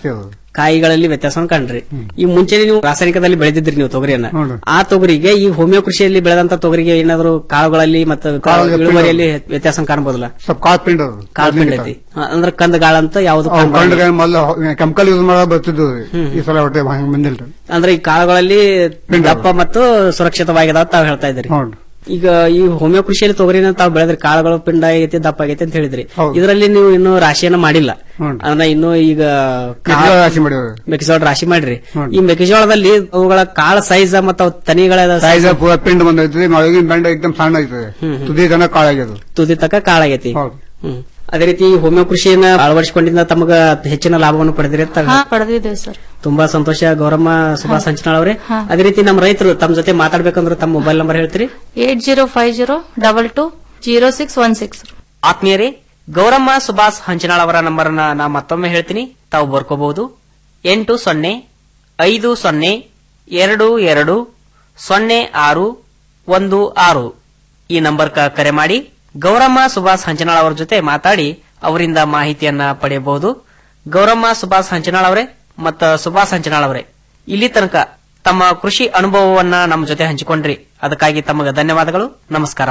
ಕಾಯಿಗಳಲ್ಲಿ ವ್ಯತ್ಯಾಸವನ್ನು ಕಂಡ್ರಿ ಈ ಮುಂಚೆ ನೀವು ರಾಸಾಯನಿಕದಲ್ಲಿ ಬೆಳೆದಿದ್ರಿ ನೀವು ತೊಗರಿಯನ್ನ ಆ ತೊಗರಿಗೆ ಈ ಹೋಮಿಯೋ ಕೃಷಿಯಲ್ಲಿ ಬೆಳೆದಂತ ತೊಗರಿಗೆ ಏನಾದ್ರು ಕಾಳುಗಳಲ್ಲಿ ಮತ್ತು ಕಾಳು ಇಳುವರಿಯಲ್ಲಿ ವ್ಯತ್ಯಾಸ ಕಾಣಬಹುದಲ್ಲ ಸ್ವಲ್ಪ ಕಾಳು ಪಿಂಡ್ ಅದು ಕಾಳು ಪಿಂಡ್ ಐತಿ ಹ, ಅಂದ್ರೆ ಕಂದ ಗಾಳ ಅಂತ ಯಾವ್ದು ಕಂಡ್ರೆ ಮೊದಲು ಕೆಮಿಕಲ್ ಯೂಸ್ ಮಾಡೋ ಬರ್ತಿದ್ವು ಈ ಸಲ ಹೊಟ್ಟೆ ಹಂಗ ಬಂದಿಲ್ರಿ ಅಂದ್ರೆ ಈ ಕಾಳುಗಳಲ್ಲಿ ದಪ್ಪ ಮತ್ತು ಸುರಕ್ಷಿತವಾಗಿದೆ ಅಂತ ತಾವು ಹೇಳ್ತಾ ಇದ್ರಿ ಈಗ ಈ ಹೋಮಿಯೋ ಕೃಷಿಯಲ್ಲಿ ತೊಗರಿನ ತಾವು ಬೆಳೆದ್ರಿ ಕಾಳುಗಳು ಪಿಂಡ ಆಗೈತಿ ದಪ್ಪ ಆಗೈತಿ ಅಂತ ಹೇಳಿದ್ರಿ ಇದರಲ್ಲಿ ನೀವು ಇನ್ನೂ ರಾಶಿಯನ್ನ ಮಾಡಿಲ್ಲ ಅಂದ್ರೆ ಇನ್ನು ಈಗ ಮೆಕ್ಕೆಜೋಳ ರಾಶಿ ಮಾಡಿವ್ರಿ. ಮೆಕ್ಕೆಜೋಳ ರಾಶಿ ಮಾಡ್ರಿ ಈ ಮೆಕ್ಕೆಜೋಳದಲ್ಲಿ ಅವುಗಳ ಕಾಳ ಸೈಜ್ ಮತ್ತು ಅವು ತನಿಗಳ ಸೈಜ್ ಪೂರ ಪಿಂಡ್ ಬಂದೈತಿ ಒಳಗಿನ ಬೆಂಡ ಎಕ್ದಮ್ ಸಣ್ಣ ಐತದೆ ತುದಿ ತನ ಕಾಳಾಗ್ಯದ ತುದಿ ತಕ ಕಾಳಾಗೈತಿ ಹ್ಮ್ ಅದೇ ರೀತಿ ಈ ಹೋಮಿಯೋ ಕೃಷಿಯನ್ನ ಅಳವಡಿಸಿಕೊಂಡಿಂದ ತಮಗ ಹೆಚ್ಚಿನ ಲಾಭವನ್ನು ಪಡೆದ್ರಿ ಅಂತ ಹಾ ಪಡೆದಿದ್ದೇವೆ ಸರ್ ತುಂಬಾ ಸಂತೋಷ ಗೌರಮ್ಮ ಸುಭಾಷ್ ಹಂಚನಾಳ್ ಅವರೇ ಹಾ. ಅದೇ ರೀತಿ ನಮ್ಮ ರೈತರು ತಮ್ಮ ಜೊತೆ ಮಾತಾಡ್ಬೇಕಂದ್ರೆ ತಮ್ಮ ಮೊಬೈಲ್ ನಂಬರ್ ಹೇಳ್ತೀರಿ eight zero five zero double two zero six one six ಆತ್ಮೀಯರೇ ಗೌರಮ್ಮ ಸುಭಾಷ್ ಹಂಚನಾಳ್ ಅವರ ನಂಬರ್ ನಾ ಮತ್ತೊಮ್ಮೆ ಹೇಳ್ತೀನಿ ತಾವು ಬರ್ಕೋಬಹುದು ಎಂಟು ಸೊನ್ನೆ ಐದು ಸೊನ್ನೆ ಎರಡು ಎರಡು ಸೊನ್ನೆ ಆರು ಒಂದು ಆರು ಈ ನಂಬರ್ಕ ಕರೆ ಮಾಡಿ ಗೌರಮ್ಮ ಸುಭಾಷ್ ಹಂಚನಾಳ್ ಅವರ ಜೊತೆ ಮಾತಾಡಿ ಅವರಿಂದ ಮಾಹಿತಿಯನ್ನ ಪಡೆಯಬಹುದು ಗೌರಮ್ಮ ಸುಭಾಷ್ ಹಂಚನಾಳ್ ಅವರೇ ಮತ್ತು ಸುಭಾಷ್ ಹಂಚನಾಳ್ ಅವರೇ ಇಲ್ಲಿ ತನಕ ತಮ್ಮ ಕೃಷಿ ಅನುಭವವನ್ನ ನಮ್ಮ ಜೊತೆ ಹಂಚಿಕೊಂಡ್ರಿ ಅದಕ್ಕಾಗಿ ತಮಗೆ ಧನ್ಯವಾದಗಳು ನಮಸ್ಕಾರ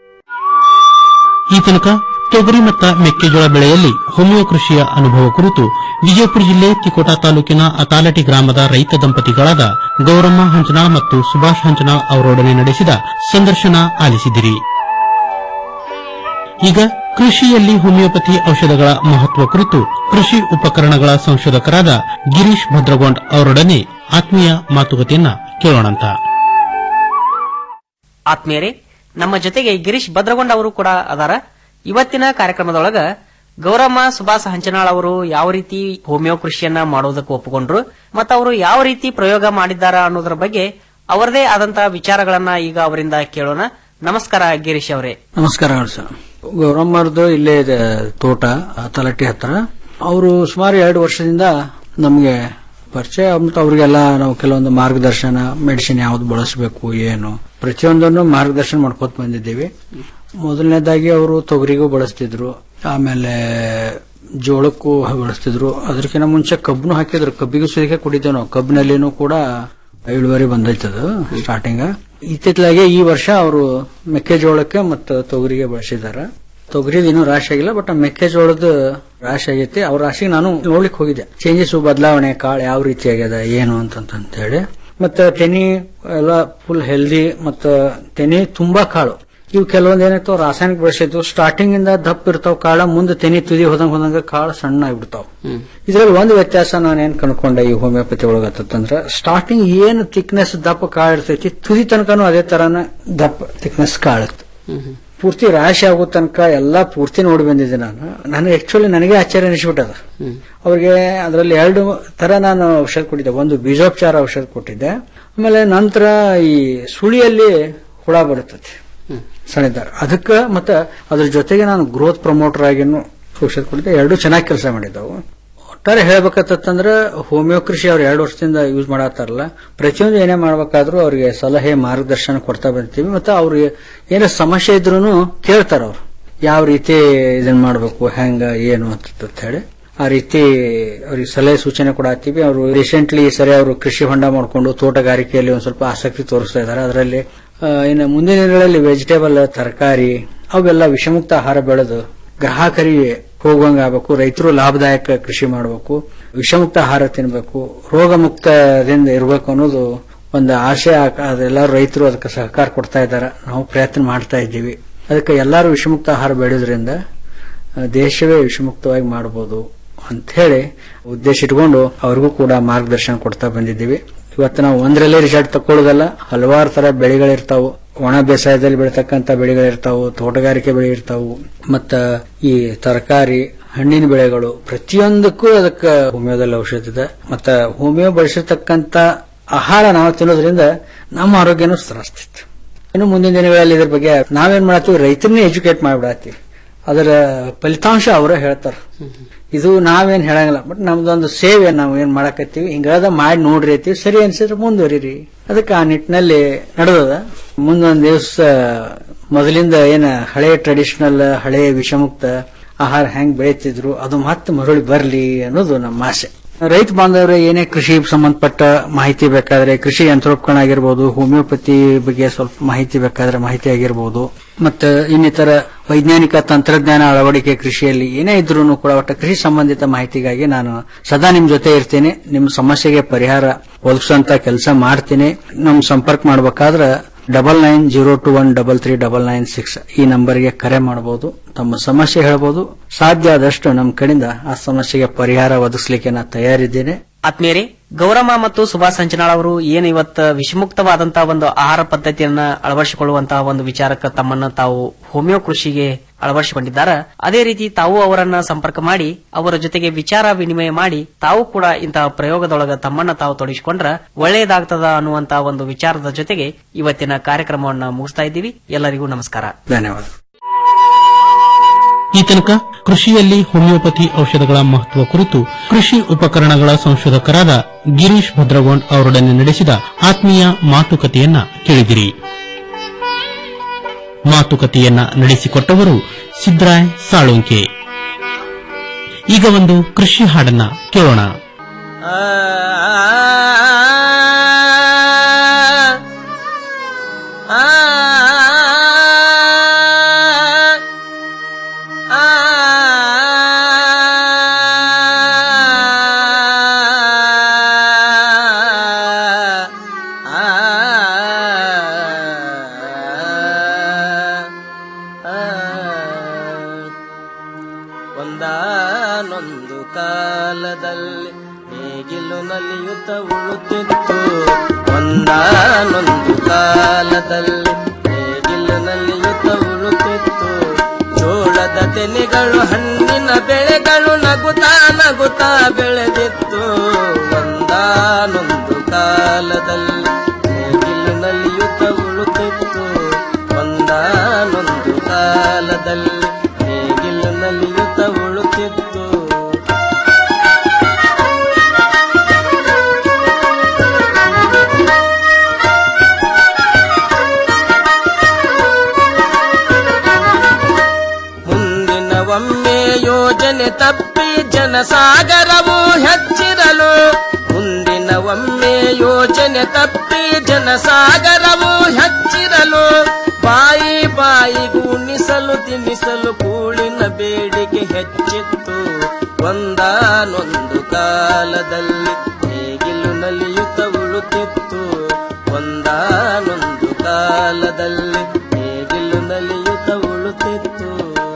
ಈ ತನಕ ತೊಗರಿ ಮತ್ತು ಮೆಕ್ಕೆಜೋಳ ಬೆಳೆಯಲ್ಲಿ ಹೋಮಿಯೋ ಕೃಷಿಯ ಅನುಭವ ಕುರಿತು ವಿಜಯಪುರ ಜಿಲ್ಲೆ ತಿಕೋಟಾ ತಾಲೂಕಿನ ಅತಾಲಟಿ ಗ್ರಾಮದ ರೈತ ದಂಪತಿಗಳಾದ ಗೌರಮ್ಮ ಹಂಚನಾಳ್ ಮತ್ತು ಸುಭಾಷ್ ಹಂಚನಾಳ್ ಅವರೊಡನೆ ನಡೆಸಿದ ಸಂದರ್ಶನ ಆಲಿಸಿದಿರಿ ಈಗ ಕೃಷಿಯಲ್ಲಿ ಹೋಮಿಯೋಪತಿ ಔಷಧಗಳ ಮಹತ್ವ ಕುರಿತು ಕೃಷಿ ಉಪಕರಣಗಳ ಸಂಶೋಧಕರಾದ ಗಿರೀಶ್ ಭದ್ರಗೊಂಡ್ ಅವರೊಡನೆ ಆತ್ಮೀಯ ಮಾತುಕತೆಯನ್ನ ಕೇಳೋಣಂತ ಆತ್ಮೀಯರೇ ನಮ್ಮ ಜೊತೆಗೆ ಗಿರೀಶ್ ಭದ್ರಗೊಂಡ ಅವರು ಕೂಡ ಅದಾರ ಇವತ್ತಿನ ಕಾರ್ಯಕ್ರಮದೊಳಗ ಗೌರಮ್ಮ ಸುಭಾಷ್ ಹಂಚನಾಳ್ ಅವರು ಯಾವ ರೀತಿ ಹೋಮಿಯೋ ಕೃಷಿಯನ್ನ ಮಾಡೋದಕ್ಕೆ ಒಪ್ಪಿಕೊಂಡ್ರು ಮತ್ತು ಅವರು ಯಾವ ರೀತಿ ಪ್ರಯೋಗ ಮಾಡಿದ್ದಾರ ಅನ್ನೋದ್ರ ಬಗ್ಗೆ ಅವರದೇ ಆದಂತಹ ವಿಚಾರಗಳನ್ನ ಈಗ ಅವರಿಂದ ಕೇಳೋಣ ನಮಸ್ಕಾರ ಗಿರೀಶ್ ಅವರೇ ನಮಸ್ಕಾರಗಳು ಸರ್ ಗೌರಮ್ಮರದು ಇಲ್ಲೇ ಇದೆ ತೋಟ ಆ ತಲಟ್ಟಿ ಹತ್ರ ಅವರು ಸುಮಾರು ಎರಡು ವರ್ಷದಿಂದ ನಮಗೆ ಪರಿಚಯ ಮತ್ತು ಅವರಿಗೆಲ್ಲ ನಾವು ಕೆಲವೊಂದು ಮಾರ್ಗದರ್ಶನ ಮೆಡಿಸಿನ್ ಯಾವ್ದು ಬಳಸಬೇಕು ಏನು ಪ್ರತಿಯೊಂದನ್ನು ಮಾರ್ಗದರ್ಶನ ಮಾಡ್ಕೋತ ಬಂದಿದ್ದೀವಿ ಮೊದಲನೇದಾಗಿ ಅವರು ತೊಗರಿಗೂ ಬಳಸ್ತಿದ್ರು ಆಮೇಲೆ ಜೋಳಕ್ಕೂ ಬಳಸ್ತಿದ್ರು ಅದಕ್ಕಿಂತ ಮುಂಚೆ ಕಬ್ಬನು ಹಾಕಿದ್ರು ಕಬ್ಬಿಗೂ ಸುದಿಕೆ ಕುಡಿತೇವೆ ನಾವು ಕಬ್ಬಿನಲ್ಲಿನೂ ಕೂಡ ಇಳುವರಿ ಬಂದೈತದು ಸ್ಟಾರ್ಟಿಂಗ್ ಇತ್ತಿತ್ತಲಾಗೆ ಈ ವರ್ಷ ಅವರು ಮೆಕ್ಕೆಜೋಳಕ್ಕೆ ಮತ್ತು ತೊಗರಿಗೆ ಬಳಸಿದ್ದಾರೆ ತೊಗರಿದ ಇನ್ನೂ ರಾಶಿ ಆಗಿಲ್ಲ ಬಟ್ ಮೆಕ್ಕೆಜೋಳದ ರಾಶಿ ಆಗೈತಿ ಅವ್ರ ರಾಶಿಗೆ ನಾನು ನೋಡ್ಲಿಕ್ಕೆ ಹೋಗಿದ್ದೆ ಚೇಂಜಸ್ ಬದಲಾವಣೆ ಕಾಳು ಯಾವ ರೀತಿ ಆಗ್ಯದ ಏನು ಅಂತಂತ ಹೇಳಿ ಮತ್ತೆ ತೆನಿ ಎಲ್ಲ ಫುಲ್ ಹೆಲ್ದಿ ಮತ್ತು ತೆನಿ ತುಂಬಾ ಕಾಳು ಇವು ಕೆಲವೊಂದು ಏನಾಯ್ತು ರಾಸಾಯನಿಕ ಬಳಸಿದ್ವು ಸ್ಟಾರ್ಟಿಂಗ್ ಇಂದ ದಪ್ಪ ಇರ್ತಾವ ಕಾಳ ಮುಂದೆ ತೆನಿ ತುದಿ ಹೋದಂಗ ಹೋದಂಗ ಕಾಳು ಸಣ್ಣ ಆಗ್ಬಿಡ್ತಾವ ಇದ್ರಲ್ಲಿ ಒಂದು ವ್ಯತ್ಯಾಸ ನಾನೇನ್ ಕನ್ಕೊಂಡೆ ಈ ಹೋಮಿಯೋಪತಿ ಒಳಗತ್ತಂದ್ರ ಸ್ಟಾರ್ಟಿಂಗ್ ಏನು ಥಿಕ್ನೆಸ್ ದಪ್ಪ ಕಾಳು ಇರ್ತೈತಿ ತುದಿ ತನಕನೂ ಅದೇ ತರಾನ ದಪ್ಪ ಥಿಕ್ನೆಸ್ ಕಾಳತ್ತು ಪೂರ್ತಿ ರಾಶಿ ಆಗೋ ತನಕ ಎಲ್ಲಾ ಪೂರ್ತಿ ನೋಡಿ ಬಂದಿದ್ದೆ ನಾನು ನನಗೆ ಆಕ್ಚುಲಿ ನನಗೆ ಆಶ್ಚರ್ಯ ಅನಿಸ್ಬಿಟ್ಟದ ಅವ್ರಿಗೆ ಅದರಲ್ಲಿ ಎರಡು ತರ ನಾನು ಔಷಧ ಕೊಟ್ಟಿದ್ದೆ ಒಂದು ಬೀಜೋಪಚಾರ ಔಷಧ ಕೊಟ್ಟಿದ್ದೆ ಆಮೇಲೆ ನಂತರ ಈ ಸುಳಿಯಲ್ಲಿ ಹುಳ ಬರುತ್ತದೆ ಸಣಿದಾರ ಅದಕ್ಕೆ ಮತ್ತೆ ಅದ್ರ ಜೊತೆಗೆ ನಾನು ಗ್ರೋತ್ ಪ್ರಮೋಟರ್ ಆಗಿನೂ ಔಷಧ ಕೊಟ್ಟಿದ್ದೆ ಎರಡು ಚೆನ್ನಾಗಿ ಕೆಲಸ ಮಾಡಿದ್ದವು ಒಟ್ಟಾರೆ ಹೇಳ್ಬೇಕತ್ತಂದ್ರ ಹೋಮಿಯೋ ಕೃಷಿ ಅವ್ರು ಎರಡು ವರ್ಷದಿಂದ ಯೂಸ್ ಮಾಡತ್ತಾರಲ್ಲ ಪ್ರತಿಯೊಂದು ಏನೇ ಮಾಡ್ಬೇಕಾದ್ರೂ ಅವ್ರಿಗೆ ಸಲಹೆ ಮಾರ್ಗದರ್ಶನ ಕೊಡ್ತಾ ಬರ್ತೀವಿ ಮತ್ತೆ ಅವ್ರಿಗೆ ಏನೇ ಸಮಸ್ಯೆ ಇದ್ರು ಕೇಳ್ತಾರ ಅವ್ರು ಯಾವ ರೀತಿ ಇದನ್ನ ಮಾಡ್ಬೇಕು ಹೆಂಗ ಏನು ಅಂತ ಹೇಳಿ ಆ ರೀತಿ ಅವ್ರಿಗೆ ಸಲಹೆ ಸೂಚನೆ ಕೊಡತ್ತೀವಿ ಅವರು ರೀಸೆಂಟ್ಲಿ ಸರಿ ಅವರು ಕೃಷಿ ಹೊಂಡ ಮಾಡಿಕೊಂಡು ತೋಟಗಾರಿಕೆಯಲ್ಲಿ ಒಂದ್ ಸ್ವಲ್ಪ ಆಸಕ್ತಿ ತೋರಿಸ್ತಾ ಇದ್ದಾರೆ ಅದರಲ್ಲಿ ಆ, ಇನ್ನು ಮುಂದಿನ ದಿನಗಳಲ್ಲಿ ವೆಜಿಟೇಬಲ್ ತರಕಾರಿ ಅವೆಲ್ಲ ವಿಷಮುಕ್ತ ಆಹಾರ ಬೆಳೆದು ಗ್ರಾಹಕರಿಗೆ ಹೋಗುವಂಗ ಆಗಬೇಕು ರೈತರು ಲಾಭದಾಯಕ ಕೃಷಿ ಮಾಡಬೇಕು ವಿಷಮುಕ್ತ ಆಹಾರ ತಿನ್ನಬೇಕು ರೋಗ ಮುಕ್ತದಿಂದ ಇರಬೇಕು ಅನ್ನೋದು ಒಂದು ಆಶೆ ಆಕ- ಅದೆಲ್ಲರೂ ರೈತರು ಅದಕ್ಕೆ ಸಹಕಾರ ಕೊಡ್ತಾ ಇದ್ದಾರೆ ನಾವು ಪ್ರಯತ್ನ ಮಾಡ್ತಾ ಇದ್ದೀವಿ ಅದಕ್ಕೆ ಎಲ್ಲರೂ ವಿಷಮುಕ್ತ ಆಹಾರ ಬೆಳೆಯೋದ್ರಿಂದ ಆ, ದೇಶವೇ ವಿಷಮುಕ್ತವಾಗಿ ಮಾಡಬಹುದು ಅಂತ ಹೇಳಿ ಉದ್ದೇಶ ಇಟ್ಕೊಂಡು ಅವ್ರಿಗೂ ಕೂಡ ಮಾರ್ಗದರ್ಶನ ಕೊಡ್ತಾ ಬಂದಿದ್ದೀವಿ ಇವತ್ತು ನಾವು ಒಂದರಲ್ಲೇ ರಿಸಲ್ಟ್ ತಕೊಳ್ಳೋದಲ್ಲ ಹಲವಾರು ತರ ಬೆಳೆಗಳಿರ್ತಾವು ಒಣ ಬೇಸಾಯದಲ್ಲಿ ಬೆಳೀತಕ್ಕಂತ ಬೆಳೆಗಳಿರ್ತಾವು ತೋಟಗಾರಿಕೆ ಬೆಳೆ ಇರ್ತಾವು ಮತ್ತ ಈ ತರಕಾರಿ ಹಣ್ಣಿನ ಬೆಳೆಗಳು ಪ್ರತಿಯೊಂದಕ್ಕೂ ಅದಕ್ಕೆ ಹೋಮಿಯೋದಲ್ಲಿ ಔಷಧ ಇದೆ ಮತ್ತ ಹೋಮಿಯೋ ಬಳಸಿರ್ತಕ್ಕಂತ ಆಹಾರ ನಾವು ತಿನ್ನೋದ್ರಿಂದ ನಮ್ಮ ಆರೋಗ್ಯನೂ ಸುಧಾರಿಸ್ತಿತ್ತು ಇನ್ನು ಮುಂದಿನ ದಿನಗಳಲ್ಲಿ ಇದ್ರ ಬಗ್ಗೆ ನಾವೇನ್ ಮಾಡತ್ತೀವಿ ರೈತರನ್ನೇ ಎಜುಕೇಟ್ ಮಾಡ್ಬಿಡತ್ತೀವಿ ಅದರ ಫಲಿತಾಂಶ ಅವರೇ ಹೇಳ್ತಾರ ಇದು ನಾವೇನ್ ಹೇಳಂಗಿಲ್ಲ ಬಟ್ ನಮ್ದೊಂದು ಸೇವೆ ನಾವು ಏನ್ ಮಾಡಕತ್ತೀವಿ ಹಿಂಗಾದ ಮಾಡಿ ನೋಡ್ರಿ ಅಂತೀವಿ ಸರಿ ಅನ್ಸಿದ್ರೆ ಮುಂದುವರಿರಿ ಅದಕ್ಕೆ ಆ ನಿಟ್ಟಿನಲ್ಲಿ ನಡೆದದ ಮುಂದೊಂದ್ ದಿವಸ ಮೊದಲಿಂದ ಏನ ಹಳೆ ಟ್ರೆಡಿಷನಲ್ ಹಳೆ ವಿಷಮುಕ್ತ ಆಹಾರ ಹೆಂಗ್ ಬೆಳೀತಿದ್ರು ಅದು ಮತ್ತೆ ಮರಳಿ ಬರ್ಲಿ ಅನ್ನೋದು ನಮ್ಮ ಆಸೆ ರೈತ ಬಾಂಧವರೇ ಏನೇ ಕೃಷಿ ಸಂಬಂಧಪಟ್ಟ ಮಾಹಿತಿ ಬೇಕಾದ್ರೆ ಕೃಷಿ ಯಂತ್ರೋಪಕರಣ ಆಗಿರ್ಬೋದು ಹೋಮಿಯೋಪತಿ ಬಗ್ಗೆ ಸ್ವಲ್ಪ ಮಾಹಿತಿ ಬೇಕಾದ್ರೆ ಮಾಹಿತಿ ಆಗಿರ್ಬೋದು ಮತ್ತೆ ಇನ್ನಿತರ ವೈಜ್ಞಾನಿಕ ತಂತ್ರಜ್ಞಾನ ಅಳವಡಿಕೆ ಕೃಷಿಯಲ್ಲಿ ಏನೇ ಇದ್ರೂ ಕೂಡ ಒಟ್ಟ ಕೃಷಿ ಸಂಬಂಧಿತ ಮಾಹಿತಿಗಾಗಿ ನಾನು ಸದಾ ನಿಮ್ ಜೊತೆ ಇರ್ತೀನಿ ನಿಮ್ ಸಮಸ್ಯೆಗೆ ಪರಿಹಾರ ಒದಗಿಸುವಂತ ಕೆಲಸ ಮಾಡ್ತೀನಿ ನಮ್ ಸಂಪರ್ಕ ಮಾಡ್ಬೇಕಾದ್ರೆ double nine zero two one double three double nine six ಈ ನಂಬರ್ಗೆ ಕರೆ ಮಾಡಬಹುದು ತಮ್ಮ ಸಮಸ್ಯೆ ಹೇಳ್ಬೋದು ಸಾಧ್ಯ ಆದಷ್ಟು ನಮ್ಮ ಕಡೆಯಿಂದ ಆ ಸಮಸ್ಯೆಗೆ ಪರಿಹಾರ ಒದಗಿಸ್ಲಿಕ್ಕೆ ನಾ ತಯಾರಿದ್ದೇನೆ ಆತ್ಮೀಯರೇ ಗೌರಮ್ಮ ಮತ್ತು ಸುಭಾಷ್ ಸಂಚನಾಳ್ ಅವರು ಏನು ಇವತ್ತು ವಿಷಮುಕ್ತವಾದಂತಹ ಒಂದು ಆಹಾರ ಪದ್ಧತಿಯನ್ನ ಅಳವಡಿಸಿಕೊಳ್ಳುವಂತಹ ಒಂದು ವಿಚಾರಕ್ಕೆ ತಮ್ಮನ್ನ ತಾವು ಹೋಮಿಯೋ ಕೃಷಿಗೆ ಅಳವಡಿಸಿಕೊಂಡಿದ್ದಾರೆ ಅದೇ ರೀತಿ ತಾವು ಅವರನ್ನ ಸಂಪರ್ಕ ಮಾಡಿ ಅವರ ಜೊತೆಗೆ ವಿಚಾರ ವಿನಿಮಯ ಮಾಡಿ ತಾವು ಕೂಡ ಇಂತಹ ಪ್ರಯೋಗದೊಳಗ ತಮ್ಮನ್ನ ತಾವು ತೊಡಗಿಸಿಕೊಂಡ್ರ ಒಳ್ಳೆಯದಾಗ್ತದ ಅನ್ನುವಂತಹ ಒಂದು ವಿಚಾರದ ಜೊತೆಗೆ ಇವತ್ತಿನ ಕಾರ್ಯಕ್ರಮವನ್ನ ಮುಗಿಸ್ತಾ ಇದ್ದೀವಿ ಎಲ್ಲರಿಗೂ ನಮಸ್ಕಾರ ಧನ್ಯವಾದ ಈ ತನಕ ಕೃಷಿಯಲ್ಲಿ ಹೋಮಿಯೋಪತಿ ಔಷಧಗಳ ಮಹತ್ವ ಕುರಿತು ಕೃಷಿ ಉಪಕರಣಗಳ ಸಂಶೋಧಕರಾದ ಗಿರೀಶ್ ಭದ್ರಗೋಂಡ್ ಅವರೊಡನೆ ನಡೆಸಿದ ಆತ್ಮೀಯ ಮಾತುಕತೆಯನ್ನ ಕೇಳಿದಿರಿ ಮಾತುಕತೆಯನ್ನ ನಡೆಸಿಕೊಟ್ಟವರು ಸಿದ್ರಾಯ್ ಸಾಳುಂಕೆ ಈಗ ಒಂದು ಕೃಷಿ ಹಾಡನ್ನ ಕೇಳೋಣ ಒಂದಾನೊಂದು ಕಾಲದಲ್ಲಿ ನೇಗಿಲು ನಲಿಯುತ್ತ ಉಳುತ್ತಿತ್ತು ಒಂದಾನೊಂದು ಕಾಲದಲ್ಲಿ ನೇಗಿಲು ನಲಿಯುತ್ತ ಉಳುತ್ತಿತ್ತು ಜೋಳದ ತೆನೆಗಳು ಹಣ್ಣಿನ ಬೆಳೆಗಳು ನಗುತ್ತಾ ನಗುತ್ತಾ ಬೆಳೆದಿತ್ತು ಒಂದಾನೊಂದು ಕಾಲದಲ್ಲಿ ನೇಗಿಲು ನಲಿಯುತ್ತ ಉಳುತ್ತಿತ್ತು ಒಂದಾನೊಂದು ಕಾಲದಲ್ಲಿ ನೇಗಿಲು ನಲಿಯುತ್ತ ಉಳುತ್ತಿತ್ತು ಮುಂದಿನ ಒಮ್ಮೆ ಯೋಜನೆ ತಪ್ಪಿ ಜನಸಾಗರವು ಹೆಚ್ಚಿರಲು ಮುಂದಿನ ಒಮ್ಮೆ ಯೋಜನೆ ತಪ್ಪಿ ಜನಸಾಗರವು ಹೆಚ್ಚಿರಲು ಬಾಯಿ ಬಾಯಿಗೂ ನಿಸಲು ತಿನ್ನಿಸಲು ಕೂಳಿನ ಬೇಡಿಕೆ ಹೆಚ್ಚಿತ್ತು ಒಂದಾನೊಂದು ಕಾಲದಲ್ಲಿ ನೇಗಿಲು ನಲಿಯುತ್ತ ಉಳುತ್ತಿತ್ತು ಒಂದಾನೊಂದು ಕಾಲದಲ್ಲಿ ನೇಗಿಲು ನಲಿಯುತ್ತ ಉಳುತ್ತಿತ್ತು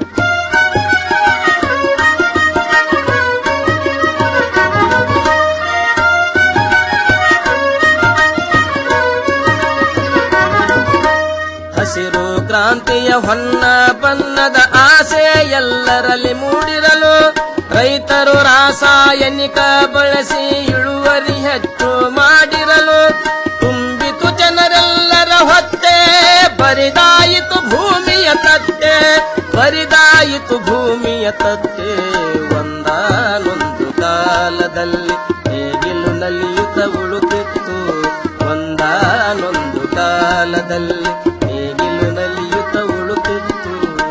ಹಸಿರು ಕ್ರಾಂತಿಯ ಹೊನ್ನ ಬಣ್ಣದ ಆಸೆ ಎಲ್ಲರಲ್ಲಿ ಮೂಡಿರಲು ರೈತರು ರಾಸಾಯನಿಕ ಬಳಸಿ ಇಳುವರಿ ಹೆಚ್ಚು ಮಾಡಿರಲು ತುಂಬಿತು ಜನರೆಲ್ಲರ ಹೊತ್ತೆ ಬರಿದಾಯಿತು ಭೂಮಿಯ ತಟ್ಟೆ ಬರಿದಾಯಿತು ಭೂಮಿಯ ತಟ್ಟೆ ಒಂದಾನೊಂದು ಕಾಲದಲ್ಲಿ ನೇಗಿಲು ನಲಿಯುತ್ತ ಉಳುತ್ತಿತ್ತು ಒಂದಾನೊಂದು ಕಾಲದಲ್ಲಿ ನೇಗಿಲು ನಲಿಯುತ್ತ ಉಳುತ್ತಿತ್ತು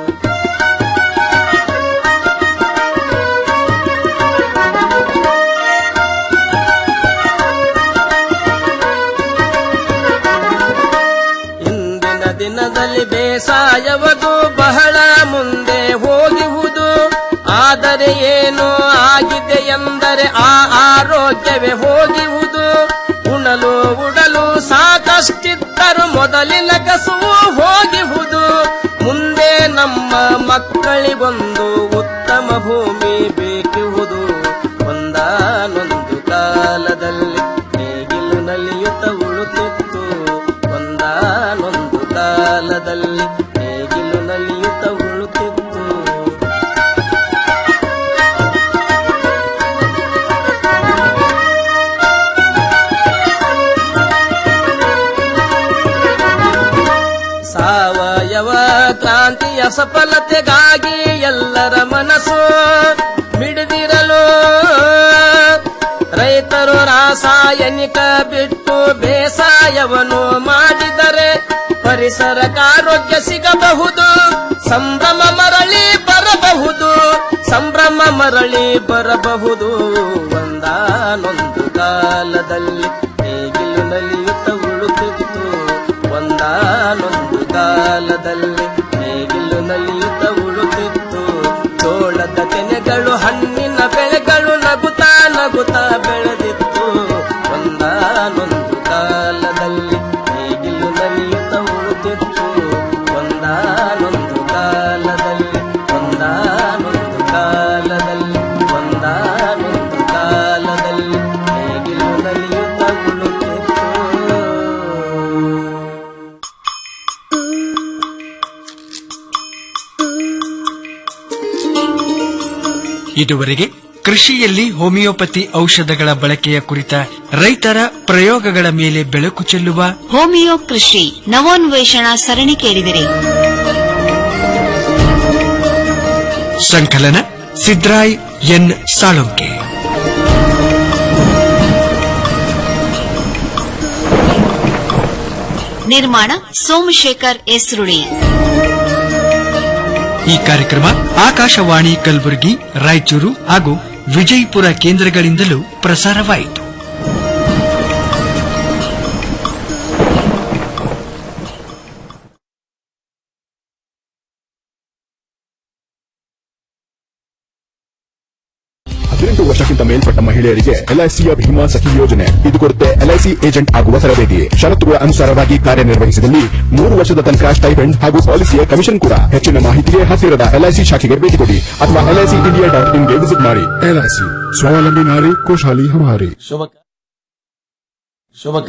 ಇಂದಿನ ದಿನದಲ್ಲಿ ಬೇಸಾಯವದು ಬಹಳ ಮುಂದೆ ಹೋಗುವುದು ಆದರೆ ಏನು ಆಗಿದೆ ಎಂದರೆ ಆ ಆರೋಗ್ಯವೇ ಹೋಗುವುದು ಉಣಲು ಉಡಲು ಸಾಕಷ್ಟಿದ್ದರು ಮೊದಲಿನ ಕಸುವು ಹೋಗುವುದು ಮುಂದೆ ನಮ್ಮ ಮಕ್ಕಳಿಗೊಂದು ಉತ್ತಮ ಭೂಮಿ ಬೇಕುವುದು ಒಂದಾನೊಂದು ಕಾಲದಲ್ಲಿ ನೇಗಿಲು ನಲಿಯುತ್ತ ಉಳುತ್ತಿತ್ತು ಒಂದಾನೊಂದು ಕಾಲದಲ್ಲಿ ನೇಗಿಲು ನಲಿಯುತ್ತ ಉಳುತ್ತಿತ್ತು ಸಾವಯವ ಕ್ರಾಂತಿಯ ಸಫಲತೆಗಾಗಿ ಎಲ್ಲರ ಮನಸ್ಸು ಮಿಡಿದಿರಲು ರೈತರು ರಾಸಾಯನಿಕ ಬಿಟ್ಟು ಬೇಸಾಯವನ್ನು ಮಾಡಿದರೆ ಪರಿಸರಕ್ಕಾರೋಗ್ಯ ಸಿಗಬಹುದು ಸಂಭ್ರಮ ಮರಳಿ ಬರಬಹುದು ಸಂಭ್ರಮ ಮರಳಿ ಬರಬಹುದು ಒಂದಾ ಒಂದಾನೊಂದು ಕಾಲದಲ್ಲಿ ನೇಗಿಲು ನಲಿಯುತ್ತ ಉಳುತ್ತಿತ್ತು ಒಂದಾನೊಂದು ಕಾಲದಲ್ಲಿ ನೇಗಿಲು ನಲಿಯುತ್ತ ಉಳುತ್ತಿತ್ತು ಜೋಳದ ತೆನೆಗಳು ಹಣ್ಣಿನ ಬೆಳೆಗಳು ನಗುತ್ತಾ ನಗುತ್ತಾ ಬೆಳೆದಿತ್ತು ಒಂದಾನೊಂದು ಕಾಲದಲ್ಲಿ ನೇಗಿಲು ನಲಿಯುತ್ತ ಉಳುತ್ತಿತ್ತು ಒಂದಾನೊಂದು ಕಾಲದಲ್ಲಿ ಒಂದಾನೊಂದು ಕಾಲದಲ್ಲಿ ಒಂದಾನೊಂದು ಕಾಲದಲ್ಲಿ ನೇಗಿಲು ನಲಿಯುತ್ತ ಉಳುತ್ತಿತ್ತು ಇದುವರೆಗೆ ಕೃಷಿಯಲ್ಲಿ ಹೋಮಿಯೋಪತಿ ಔಷಧಗಳ ಬಳಕೆಯ ಕುರಿತ ರೈತರ ಪ್ರಯೋಗಗಳ ಮೇಲೆ ಬೆಳಕು ಚೆಲ್ಲುವ ಹೋಮಿಯೋ ಕೃಷಿ ನವೋನ್ವೇಷಣಾ ಸರಣಿ ಕೇಳಿದಿರಿ ಸಂಕಲನ ಸಿದ್ರಾಯ್ ಎನ್ ಸಾಳುಂಕೆ ನಿರ್ಮಾಣ ಸೋಮಶೇಖರ್ ಎಸ್ ರುಡಿ ಈ ಕಾರ್ಯಕ್ರಮ ಆಕಾಶವಾಣಿ ಕಲಬುರಗಿ ರಾಯಚೂರು ಹಾಗೂ ವಿಜಯಪುರ ಕೇಂದ್ರಗಳಿಂದಲೂ ಪ್ರಸಾರವಾಯಿತು ಹದಿನೆಂಟು ವರ್ಷಕ್ಕಿಂತ ಮೇಲ್ಪಟ್ಟ ಮಹಿಳೆಯರಿಗೆ ಎಲ್ಐಸಿಯ ಭೀಮಾ ಸಖಿ ಯೋಜನೆ ಇದು ಕೊಡುತ್ತೆ ಎಲ್ಐಸಿ ಏಜೆಂಟ್ ಆಗುವ ತರಬೇತಿ ಷರತ್ತುಗಳ ಅನುಸಾರವಾಗಿ ಕಾರ್ಯನಿರ್ವಹಿಸಿದಲ್ಲಿ ಮೂರು ವರ್ಷದ ತನಕ ಸ್ಟೈಪೆಂಡ್ ಹಾಗೂ ಪಾಲಿಸಿಯ ಕಮಿಷನ್ ಕೂಡ ಹೆಚ್ಚಿನ ಮಾಹಿತಿಗೆ ಹತ್ತಿರದ ಎಲ್ಐಸಿ ಶಾಖೆಗೆ ಭೇಟಿ ಕೊಡಿ ಅಥವಾ ಎಲ್ಐಸಿ ಇಂಡಿಯಾ ಡಾಟ್ ಇನ್ಗೆ ವಿಸಿಟ್ ಮಾಡಿ ಎಲ್ಐಸಿ ಸ್ವಾವಲಂಬಿ ನಾರಿ ಖುಷಹಾಲಿ ಹಮಾರಿ ಶೋಭಕ್ಕ ಶೋಭಕ್ಕ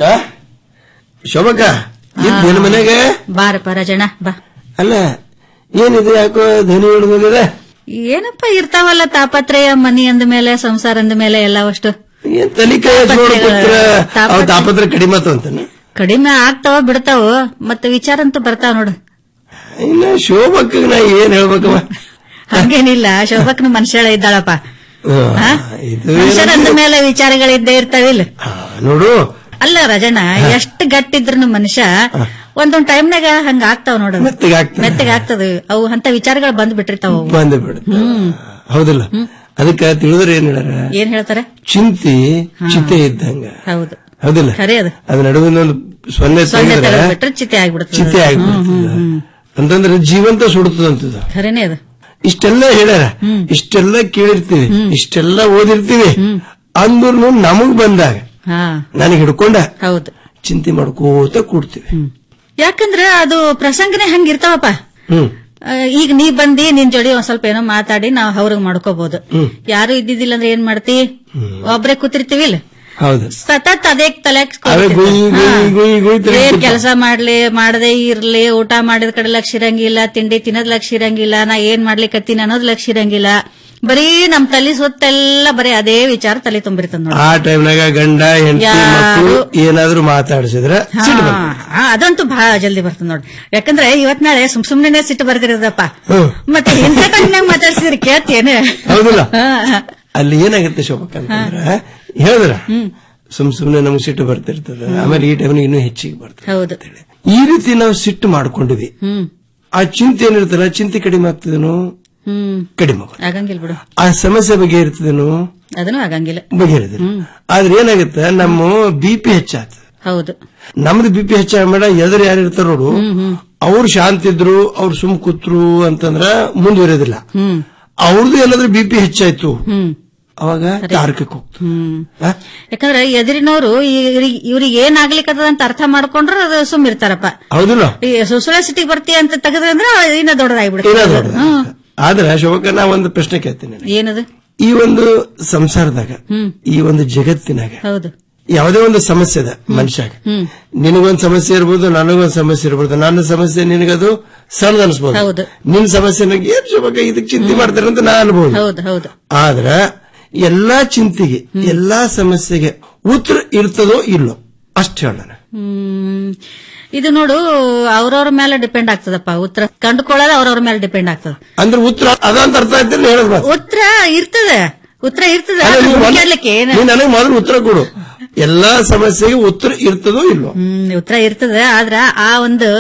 ಶೋಭಕ್ಕ ಇದ್ದೇನು ಮನೆಗೆ ಬಾರಪ್ಪ ರಾಜಣ್ಣ ಬಾ ಅಲ್ಲ ಏನಿದೆ ಯಾಕೋ ಧ್ವನಿ ಹಿಡಿದೋಗಿದೆ ಏನಪ್ಪ ಇರ್ತಾವಲ್ಲ ತಾಪತ್ರಯ ಮನಿ ಅಂದ ಮೇಲೆ ಸಂಸಾರ ಅಂದ ಮೇಲೆ ಎಲ್ಲ ಅಷ್ಟು ಏನ್ ತಲೆ ಕೈ ಹಚ್ಕೊಂಡು ಕೂತ್ರ ತಾಪತ್ರಯ- ಅವ್ ತಾಪತ್ರ ಕಡಿಮೆ ಆತು ಅಂತಾನೆ ಕಡಿಮೆ ಆಗ್ತಾವ ಬಿಡ್ತಾವ ಮತ್ತೆ ವಿಚಾರ ಅಂತೂ ಬರ್ತಾವ ನೋಡು ಇನ್ನ ಶೋಭಕ್ಕ ನಾ ಏನ್ ಹೇಳ್ಬೇಕವ ಹಂಗೇನಿಲ್ಲ ಶೋಭಕ್ನ ಮನುಷ್ಯಳ ಇದ್ದಾಳಪ್ಪ ಹಾ? ಇದು ಮನುಷ್ಯರ ಅಂದ ಮೇಲೆ ವಿಚಾರಗಳಿದ್ದೇ ಇರ್ತಾವಿಲ್ಲ ನೋಡು ಅಲ್ಲ ರಾಜಣ್ಣ ಎಷ್ಟು ಗಟ್ಟಿದ್ರು ಮನುಷ್ಯ ಒಂದೊಂದ್ ಟೈಮ್ನಾಗ ಹಂಗ ಆಗ್ತಾವ ನೋಡು ಮೆತ್ತಗೆ ಆಗ್ತದ ಅವು ಅಂತ ವಿಚಾರಗಳು ಬಂದ್ ಬಿಟ್ಟಿರ್ತಾವ ಅವು. ಬಂದ ಬಿಡ ಹ್ಮ್ ಹೌದಿಲ್ಲ ಅದಕ್ಕ ತಿಳಿದ್ರೆ ಏನ್ ಹೇಳ್ಯಾರ ಏನ್ ಹೇಳ್ತಾರೆ ಚಿಂತಿ ಚಿತೆ ಇದ್ದಂಗ ಹೌದು ಹೌದಿಲ್ಲ ಖರೆ ಅದು ಅದ್ರ ನಡುವಿನ ಒಂದು ಸೊನ್ನೆ ಸೊನ್ನೆ ತೆಗೆದ್ರೆ ತೆಗೆದ್ಬಿಟ್ರೆ ಚಿತೆ ಆಗ್ಬಿಡ್ತದೆ ಚಿತೆ ಆಗ್ಬಿಡ್ತದ ಅಂತಂದ್ರೆ ಜೀವಂತ ಸುಡುತ್ತದಂತದ ಖರೇನೆ ಅದು ಇಷ್ಟೆಲ್ಲ ಹೇಳ್ಯಾರ ಇಷ್ಟೆಲ್ಲ ಕೇಳಿರ್ತೀವಿ ಇಷ್ಟೆಲ್ಲ ಓದಿರ್ತೀವಿ ಅಂದ್ರೂ ನಮಗ್ ಬಂದಾಗ ಹಾ ನನಗೆ ಹಿಡ್ಕೊಂಡ ಹೌದು ಚಿಂತೆ ಮಾಡ್ಕೋತ ಕೂಡ್ತೀವಿ ಯಾಕಂದ್ರ ಅದು ಪ್ರಸಂಗನೇ ಹಂಗಿರ್ತಾವಪ್ಪ ಹ್ಮ್ ಆ, ಈಗ ನೀ ಬಂದಿ ನಿನ್ ಜೋಡಿ ಒಂದ್ ಸ್ವಲ್ಪ ಏನೋ ಮಾತಾಡಿ ನಾವ್ ಅವ್ರಿಗೆ ಮಾಡ್ಕೋಬಹುದು ಹ್ಮ್. ಯಾರು ಇದ್ದಿದ್ದಿಲ್ಲ ಅಂದ್ರೆ ಏನ್ ಮಾಡ್ತಿ ಒಬ್ರೇ ಕೂತಿರ್ತೀವಿ ಇಲ್ಲ ಹೌದು ಸತತ್ ಅದೇ ತಲೆ ಅವೇ ಗುಯ್ ಗುಯ್ ಗುಯ್ ಗುಯ್ ತಲೆ ಏನ್ ಕೂರ್ತಾವ. ಕೆಲಸ ಮಾಡ್ಲಿ ಮಾಡದೇ ಇರ್ಲಿ ಊಟ ಮಾಡಿದ ಕಡೆ ಲಕ್ಷ ಇರಂಗಿಲ್ಲ ತಿಂಡಿ ತಿನ್ನೋದ್ ಲಕ್ಷ ಇರಂಗಿಲ್ಲ ನಾ ಏನ್ ಮಾಡ್ಲಿಕತ್ತೀನಿ ಅನ್ನೋದ್ ಲಕ್ಷ ಇರಂಗಿಲ್ಲ ಬರೀ ನಮ್ ತಲೆ ಸುತ್ತೆಲ್ಲ ಬರೀ ಅದೇ ವಿಚಾರ ತಲೆ ತುಂಬಿರ್ತದ ನೋಡಿ ಆ ಟೈಮ್ನಾಗ ಗಂಡ ಹೆಂಡತಿ ಯಾರು- ಮಕ್ಕಳು ಏನಾದ್ರೂ ಮಾತಾಡಿಸಿದ್ರ ಸಿಟ್ಟು ಬರ್ತದೆ. ಹಾ, ಅದಂತೂ ಬಹಳ ಜಲ್ದಿ ಬರ್ತದ ನೋಡಿ ಯಾಕಂದ್ರೆ ಇವತ್ ನಾಳೆ ಸುಮ್ ಸುಮ್ನೆ ಸಿಟ್ಟು ಬರ್ದಿರೋದಪ್ಪ ಹ್ಮ್. ಮತ್ತೆ ಇಂಥ ಕಣ್ಣಿನಾಗ ಮಾತಾಡ್ಸಿದ್ರೆ ಕೇಳ್ತೇನೆ ಹೌದಿಲ್ಲ ಅಲ್ಲಿ ಏನಾಗುತ್ತೆ ಶೋಭಕ್ಕ ಅಂತಂದ್ರ ಹೇಳಿದ್ರ ಸುಮ್ ಸುಮ್ನೆ ನಮ್ಗೆ ಸಿಟ್ಟು ಬರ್ತಿರ್ತದ ಆಮೇಲೆ ಈ ಟೈಮ್ನಾಗ ಇನ್ನೂ ಹೆಚ್ಚಿಗೆ ಬರ್ತದೆ ಹೌದು ಈ ರೀತಿ ನಾವು ಸಿಟ್ಟು ಮಾಡ್ಕೊಂಡಿವಿ ಹ್ಮ್ ಆ ಚಿಂತೆ ಏನಿರ್ತಲ್ಲ ಚಿಂತೆ ಕಡಿಮೆ ಆಗ್ತದೇನೋ ಹ್ಮ್ ಕಡಿಮೆ ಆಗುತ್ತೆ. ಆಗಂಗಿಲ್ಲ ಬಿಡು ಆ ಸಮಸ್ಯೆ ಬಗ್ಗೆ ಇರ್ತದೇನೋ ಅದನ್ನು ಆಗಂಗಿಲ್ಲ ಬಗೆಹರಿದ್ರೆ ಆದ್ರೆ ಏನಾಗುತ್ತೆ ನಮ್ಮ ಬಿ ಪಿ ಹೆಚ್ಚಾಗ್ತದೆ ಹೌದು ನಮ್ದು ಬಿ ಪಿ ಹೆಚ್ಚಾಗ ಮೇಡ ಎದುರು ಯಾರು ಇರ್ತಾರ ನೋಡು ಅವ್ರು ಶಾಂತ ಇದ್ರು ಅವ್ರು ಸುಮ್ ಕೂತ್ರು ಅಂತಂದ್ರ ಮುಂದುವರೆಯೋದಿಲ್ಲ ಹ್ಮ್ ಅವ್ರದ್ದು ಏನಾದ್ರೂ ಬಿ ಪಿ ಹೆಚ್ಚಾಯ್ತು ಹ್ಮ್ ಅವಾಗ ತಾರಕಕ್ಕೆ ಹೋಗ್ತು ಹ್ಮ್ ಯಾಕಂದ್ರೆ ಎದುರಿನವ್ರು ಇವ್ರಿಗೆ ಏನ್ ಆಗ್ಲಿಕ್ಕದ ಅಂತ ಅರ್ಥ ಮಾಡ್ಕೊಂಡ್ರೆ ಅದು ಸುಮ್ ಇರ್ತಾರಪ್ಪ ಹೌದಿಲ್ಲ ಈ ಸುಸುಳ ಸಿಟಿಗೆ ಬರ್ತೀಯ ಅಂತ ತೆಗೆದ್ರೆ ಅಂದ್ರೆ ಇನ್ನ ಏನೋ ದೊಡ್ಡದಾಗ್ಬಿಡುತ್ತೆ ದೊಡ್ಡದು. ಹ್ಮ್ ಆದ್ರೆ ಶೋಭಕ್ಕ ನಾ ಒಂದು ಪ್ರಶ್ನೆ ಕೇಳ್ತೀನಿ ನಿನಗೆ. ಏನದು ಈ ಒಂದು ಸಂಸಾರದಾಗ ಹ್ಮ್ ಈ ಒಂದು ಜಗತ್ತಿನಾಗ ಹೌದು ಯಾವುದೇ ಒಂದು ಸಮಸ್ಯೆ ಅದ ಮನುಷ್ಯಾಗ ಹ್ಮ್ ನಿನಗೊಂದ್ ಸಮಸ್ಯೆ ಇರ್ಬೋದು ನನಗೊಂದ್ ಸಮಸ್ಯೆ ಇರ್ಬೋದು ನನ್ನ ಸಮಸ್ಯೆ ನಿನಗದು ಸಣ್ಣದ ಅನ್ಸ್ಬೋದು ಹೌದು. ನಿನ್ ಸಮಸ್ಯೆ ನನಗೆ ಏನ್ ಶೋಭಕ್ಕ ಇದಕ್ಕೆ ಚಿಂತೆ ಮಾಡ್ತಾರೆ ಅಂತ ನಾ ಅನ್ಬೋದು ಹೌದು ಹೌದು ಆದ್ರ ಎಲ್ಲಾ ಚಿಂತೆಗೆ ಎಲ್ಲಾ ಸಮಸ್ಯೆಗೆ ಉತ್ತರ ಇರ್ತದೋ ಇಲ್ಲೋ ಅಷ್ಟು ಹೇಳೋಣ ಹ್ಮ್ ಇದು ನೋಡು ಅವ್ರವ್ರ ಮೇಲೆ ಡಿಪೆಂಡ್ ಆಗ್ತದಪ್ಪ ಉತ್ತರ ಕಂಡುಕೊಳ್ಳೋದು ಅವ್ರವ್ರ ಮೇಲೆ ಡಿಪೆಂಡ್ ಆಗ್ತದ ಅಂದ್ರೆ ಉತ್ತರ ಅದಂತ ಅರ್ಥ ಆಯ್ತು ಹೇಳೋದು ಮಾತು. ಉತ್ತರ ಇರ್ತದೆ ಉತ್ತರ ಇರ್ತದೆ ಅಲ್ಲ, ನೀನ್ ಮೊದ್ಲು- ಹುಡುಕ್ಯಾಡ್ಲಿಕ್ಕೆ ಏನು ನೀನ್ ನನಗೆ ಮೊದಲು ಉತ್ತರ ಕೊಡು ಎಲ್ಲಾ ಸಮಸ್ಯೆಗೆ ಉತ್ತರ ಇರ್ತದೋ ಇಲ್ಲೋ ಹ್ಮ್ ಉತ್ತರ ಇರ್ತದೆ ಆದ್ರ ಆ ಒಂದು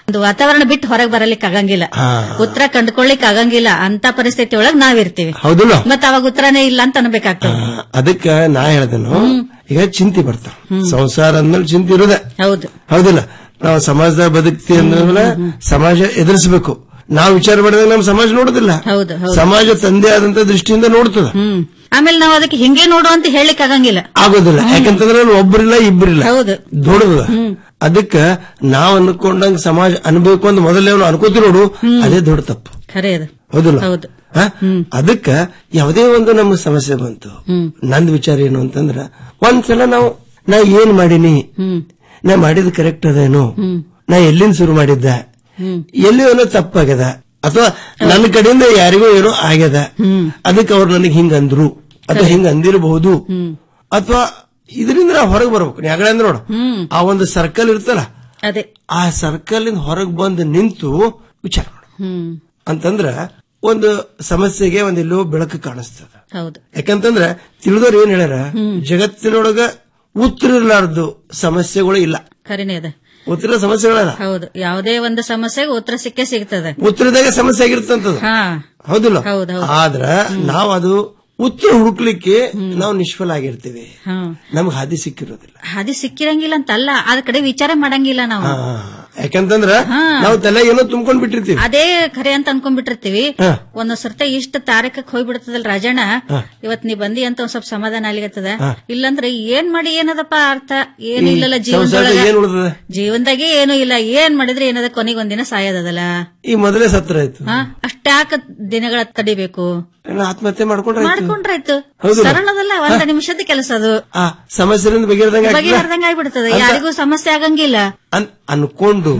ಒಂದು ವಾತಾವರಣ ಬಿಟ್ಟು ಹೊರಗೆ ಬರಲಿಕ್ಕೆ ಆಗಂಗಿಲ್ಲ ಹಾ. ಉತ್ತರ ಕಂಡುಕೊಳ್ಳಿಕ್ ಆಗಂಗಿಲ್ಲ ಅಂತ ಪರಿಸ್ಥಿತಿ ಒಳಗ್ ನಾವಿರ್ತೀವಿ ಹೌದಿಲ್ಲ ಮತ್ತ ಅವಾಗ ಉತ್ತರನೇ ಇಲ್ಲ ಅಂತ ಅನ್ಬೇಕಾಗ್ತದೆ ಅದಕ್ಕ ನಾ ಹೇಳ್ದೇನು ಈಗ ಚಿಂತೆ ಬರ್ತಾವ ಸಂಸಾರ ಅಂದ್ಮೇಲೆ ಚಿಂತೆ ಇರೋದೆ ಹೌದು ಹೌದಿಲ್ಲ ನಾವು ಸಮಾಜದಾಗ ಬದುಕ್ತಿ ಅಂದ್ಮೇಲೆ ಸಮಾಜ ಎದುರಿಸಬೇಕು ನಾವು ವಿಚಾರ ಮಾಡಿದಾಗ ನಮ್ಮ ಸಮಾಜ ನೋಡುದಿಲ್ಲ ಹೌದು ಹೌದು ಸಮಾಜ ತಂದೆ ಆದಂತ ದೃಷ್ಟಿಯಿಂದ ನೋಡ್ತದ ಹ್ಮ್ ಆಮೇಲೆ ನಾವು ಅದಕ್ಕೆ ಹಿಂಗೆ ನೋಡು ಅಂತ ಹೇಳಲಿಕ್ಕೆ ಆಗಂಗಿಲ್ಲ ಆಗೋದಿಲ್ಲ ಯಾಕಂತಂದ್ರೆ ಅಲ್ಲಿ ಒಬ್ಬರಿಲ್ಲ ಇಬ್ಬರಿಲ್ಲ ಹೌದು ದೊಡ್ಡದ ಅದಕ್ಕ ನಾವ್ ಅನ್ಕೊಂಡಂಗ ಸಮಾಜ ಅನ್ಬೇಕು ಅಂತ ಮೊದಲೇ ಅವ್ನು ಅನ್ಕೋತಿ ನೋಡು ಅದೇ ದೊಡ್ಡ ತಪ್ಪು ಖರೆ ಅದು ಹೌದಿಲ್ಲ ಹೌದು ಹ? ಅದಕ್ಕ ಯಾವುದೇ ಒಂದು ನಮ್ಮ ಸಮಸ್ಯೆ ಬಂತು ನಂದ್ ವಿಚಾರ ಏನು ಅಂತಂದ್ರ ಒಂದ್ಸಲ ನಾವು ನಾ ಏನ್ ಮಾಡೀನಿ ನಾ ಮಾಡಿದ ಕರೆಕ್ಟ್ ಅದೇನು ನಾ ಎಲ್ಲಿಂದ ಶುರು ಮಾಡಿದ್ದ ಎಲ್ಲಿ ಏನೋ ತಪ್ಪಾಗ್ಯದ ಅಥವಾ ನನ್ನ ಕಡೆಯಿಂದ ಯಾರಿಗೋ ಏನೋ ಆಗ್ಯದ ಅದಕ್ಕೆ ಅವ್ರು ನನಗೆ ಹಿಂಗ ಅಂದ್ರು ಅಥವಾ ಹಿಂಗ ಅಂದಿರಬಹುದು ಅಥವಾ ಇದರಿಂದ ನಾವು ಹೊರಗೆ ಬರ್ಬೇಕು ನೀ ಆಗಲೇ ಅಂದ್ರ ನೋಡು ಆ ಒಂದು ಸರ್ಕಲ್ ಇರ್ತಲ್ಲ ಅದೇ ಆ ಸರ್ಕಲ್ ಇಂದ ಹೊರಗೆ ಬಂದು ನಿಂತು ವಿಚಾರ ಮಾಡು ಹ್ಮ್ ಅಂತಂದ್ರ ಒಂದು ಸಮಸ್ಯೆಗೆ ಒಂದ್ ಎಲ್ಲೋ ಬೆಳಕು ಕಾಣಿಸ್ತದ ಹೌದು ಯಾಕಂತಂದ್ರ ತಿಳಿದವ್ರು ಏನ್ ಹೇಳ್ಯಾರ ಜಗತ್ತಿನೊಳಗ ಉತ್ತರ ಇರ್ಲಾರ್ದು ಸಮಸ್ಯೆಗಳು ಇಲ್ಲ ಖರೇನೆ ಅದ ಉತ್ತರ ಸಮಸ್ಯೆಗಳಲ್ಲ ಹೌದು ಯಾವುದೇ ಒಂದು ಸಮಸ್ಯೆಗೆ ಉತ್ತರ ಸಿಕ್ಕೇ ಸಿಗ್ತದೆ ಉತ್ತರದಾಗ ಸಮಸ್ಯೆ ಆಗಿರ್ತಂತದ ಹಾ ಹೌದಿಲ್ಲ ಹೌದು, ಹೌದು. ಆದ್ರ ನಾವು ಅದು ಉತ್ತರ ಹುಡುಕ್ಲಿಕ್ಕೆ ನಾವು ನಿಷ್ಫಲ ಆಗಿರ್ತೀವಿ ಹಾ ನಮ್ಗೆ ಹಾದಿ ಸಿಕ್ಕಿರೋದಿಲ್ಲ ಹಾದಿ ಸಿಕ್ಕಿರಂಗಿಲ್ಲ ಅಂತ ಅಲ್ಲ ಅದ ಕಡೆ ವಿಚಾರ ಮಾಡಂಗಿಲ್ಲ ನಾವು ಹಾ. ಯಾಕಂತಂದ್ರ ಹಾ. ನಾವು ತಲೆ ಏನೋ ತುಂಬ್ಕೊಂಡ್ ಬಿಟ್ಟಿರ್ತೀವಿ ಅದೇ ಖರೆ ಅಂತ ಅನ್ಕೊಂಡ್ಬಿಟ್ಟಿರ್ತೀವಿ ಹಾ. ಒಂದ್ ಸರ್ತ ಇಷ್ಟ ತಾರಕಕ್ಕೆ ಹೋಗ್ಬಿಡ್ತದಲ್ ರಾಜಣ್ಣ ಹಾ. ಇವತ್ ನೀ ಬಂದಿ ಅಂತ ಒಂದ್ ಸ್ವಲ್ಪ ಸಮಾಧಾನ ಆಗ್ಲಿಕತ್ತದ ಹಾ. ಇಲ್ಲಂದ್ರೆ ಏನ್ ಮಾಡಿ ಏನದಪ್ಪ ಅರ್ಥ ಏನು ಈ ಇಲ್ಲಲ್ಲ ಸಂಸಾರದಾಗ ಜೀವನದೊಳಗ ಏನ್ ಉಳ್ದದ ಜೀವನದಾಗೆ ಏನು ಇಲ್ಲ ಏನ್ ಮಾಡಿದ್ರೆ ಏನದ ಕೊನೆಗೆ ಒಂದಿನ ಸಾಯೋದಲ್ಲ ಈ ಮೊದಲೇ ಸತ್ರ ಆಯ್ತು ಹಾ ಅಷ್ಟ್ಯಾಕ ದಿನಗಳ ತಡಿಬೇಕು ಎಲ್ಲ ಆತ್ಮಹತ್ಯೆ ಮಾಡ್ಕೊಂಡ್ರೆ ಆಯ್ತು. ಮಾಡ್ಕೊಂಡ್ರಾಯ್ತು ಹೌದಲ್ಲ? ಸರಳದಲ್ಲ ಒಂದ್ ನಿಮಿಷದ ಕೆಲಸ ಅದು ಆ ಸಮಸ್ಯೆಯಿಂದ ಬಗೆಹರ್ದಂಗ ಬಗೆಹರ್ದಂಗ ಆಗ್ಬಿಡ್ತದೆ ಅಂತ- ಯಾರಿಗೂ ಸಮಸ್ಯೆ ಆಗಂಗಿಲ್ಲ ಅನ್- ಅನ್ಕೊಂಡು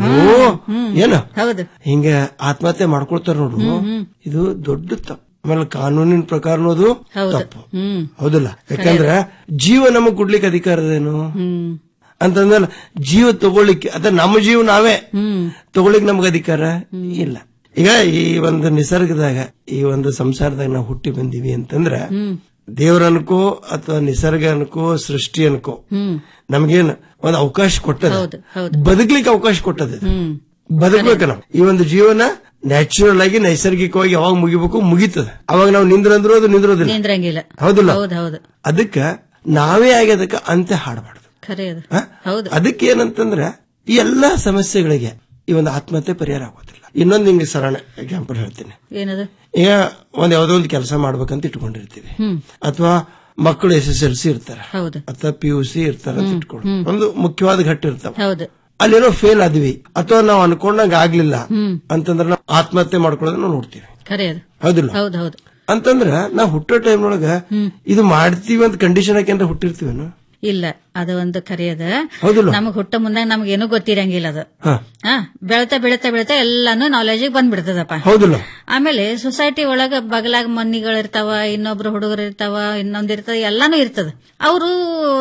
ಏನು ಹೌದು ಹಿಂಗ ಆತ್ಮಹತ್ಯೆ ಮಾಡ್ಕೊಳ್ತಾರ ನೋಡು ಇದು ದೊಡ್ಡ ತಪ್ಪು ಆಮೇಲೆ ಕಾನೂನಿನ ಪ್ರಕಾರ ಅನ್ನೋದು ಹೌದು ತಪ್ಪು ಹ್ಮ್ ಹೌದಲ್ಲ ಯಾಕಂದ್ರ ಜೀವ ನಮಗ್ ಕೊಡ್ಲಿಕ್ಕೆ ಅಧಿಕಾರದೇನು ಹ್ಮ್ ಅಂತಂದ್ರೆ ಜೀವ ತಗೊಳ್ಳಿಕ್ಕೆ ಅದ ನಮ್ಮ ಜೀವ ನಾವೇ ಹ್ಮ್ ತಗೊಳ್ಳಿಕ್ ನಮ್ಗೆ ಅಧಿಕಾರ ಇಲ್ಲ ಈಗ ಈ ಒಂದು ನಿಸರ್ಗದಾಗ ಈ ಒಂದು ಸಂಸಾರದಾಗ ನಾವು ಹುಟ್ಟಿ ಬಂದೀವಿ ಅಂತಂದ್ರ ಹ್ಮ್ ದೇವ್ರ ಅನ್ಕೋ ಅಥವಾ ನಿಸರ್ಗ ಅನ್ಕೋ ಸೃಷ್ಟಿ ಅನ್ಕೋ ಹ್ಮ್ ನಮ್ಗೇನ್ ಒಂದು ಅವಕಾಶ ಕೊಟ್ಟದ ಹೌದು ಹೌದು ಬದುಕ್ಲಿಕ್ಕೆ ಅವಕಾಶ ಕೊಟ್ಟದ ಇದು. ಹ್ಮ್ ಬದುಕ್ಬೇಕು ನಾವು ಈ ಒಂದು ಜೀವನ ನ್ಯಾಚುರಲ್ ಆಗಿ ನೈಸರ್ಗಿಕವಾಗಿ ಯಾವಾಗ ಮುಗಿಬೇಕು ಮುಗಿತದ ಅವಾಗ ನಾವು ನಿಂದ್ರಂದ್ರು ಅದು ನಿಂದ್ರೋದಿಲ್ಲ ನಿಂದ್ರಂಗಿಲ್ಲ ಹೌದಿಲ್ಲ ಹೌದು ಹೌದು ಅದಕ್ಕ ನಾವೇ ಆಗ್ಯದಕ್ಕ ಅಂತೆ ಹಾಡಬಾರ್ದು ಖರೆ ಅದು ಹ? ಹೌದು ಅದಕ್ಕೆ ಏನಂತಂದ್ರ ಈ ಎಲ್ಲಾ ಸಮಸ್ಯೆಗಳಿಗೆ ಈ ಒಂದು ಆತ್ಮಹತ್ಯೆ ಪರಿಹಾರ ಆಗೋದಿಲ್ಲ ಇನ್ನೊಂದು ನಿಂಗೆ ಸರಳ ಎಕ್ಸಾಂಪಲ್ ಹೇಳ್ತೀನಿ ಏನದು ಈಗ ಒಂದ್ ಯಾವ್ದೋ ಒಂದು ಕೆಲಸ ಮಾಡ್ಬೇಕಂತ ಇಟ್ಕೊಂಡಿರ್ತೀವಿ ಹ್ಮ್ ಅಥವಾ ಮಕ್ಕಳು ಎಸ್ ಎಸ್ ಎಲ್ ಸಿ ಇರ್ತಾರ ಹೌದು ಅಥವಾ ಪಿ ಯು ಸಿ ಇರ್ತಾರ ಅಂತ ಇಟ್ಕೊಂಡು ಒಂದು ಮುಖ್ಯವಾದ ಘಟ್ಟ ಇರ್ತಾವ ಹೌದು ಅಲ್ಲೇನೋ ಫೇಲ್ ಆದ್ವಿ ಅಥವಾ ನಾವು ಅನ್ಕೊಂಡಂಗ ಆಗ್ಲಿಲ್ಲ ಹ್ಮ್ ಅಂತಂದ್ರೆ ನಾವು ಆತ್ಮಹತ್ಯೆ ಮಾಡ್ಕೊಳ್ಳೋದನ್ನ ನಾವು ನೋಡ್ತೀವಿ ಖರೆ ಅದು ಹೌದಿಲ್ಲ ಹೌದು ಹೌದು ಅಂತಂದ್ರ ನಾವು ಹುಟ್ಟೋ ಟೈಮ್ನೊಳಗ ಇದು ಮಾಡ್ತೀವಿ ಅಂತ ಕಂಡೀಷನ್ ಹಾಕಿ ಹುಟ್ಟಿರ್ತೀವೇನು ಇಲ್ಲ ಅದು ಒಂದು ಖರೆ ಅದ ಹೌದಿಲ್ಲ ನಮಗ್ ಹುಟ್ಟ ಮುಂದಾಗ ನಮ್ಗೆ ಏನೂ ಗೊತ್ತಿರಂಗಿಲ್ಲ ಅದು ಹ. ಹಾ ಬೆಳತಾ ಬೆಳತಾ ಬೆಳತಾ ಎಲ್ಲಾನು ನಾಲೆಜಿಗೆ ಬಂದ್ಬಿಡ್ತದಪ್ಪ ಹೌದಿಲ್ಲ ಆಮೇಲೆ ಸೊಸೈಟಿ ಒಳಗ ಬಗಲಾಗ ಮನ್ನಿಗಳಿರ್ತಾವ ಇನ್ನೊಬ್ರು ಹುಡುಗರು ಇರ್ತಾವ ಇನ್ನೊಂದ್ ಇರ್ತದ ಎಲ್ಲಾನು ಇರ್ತದ ಅವರು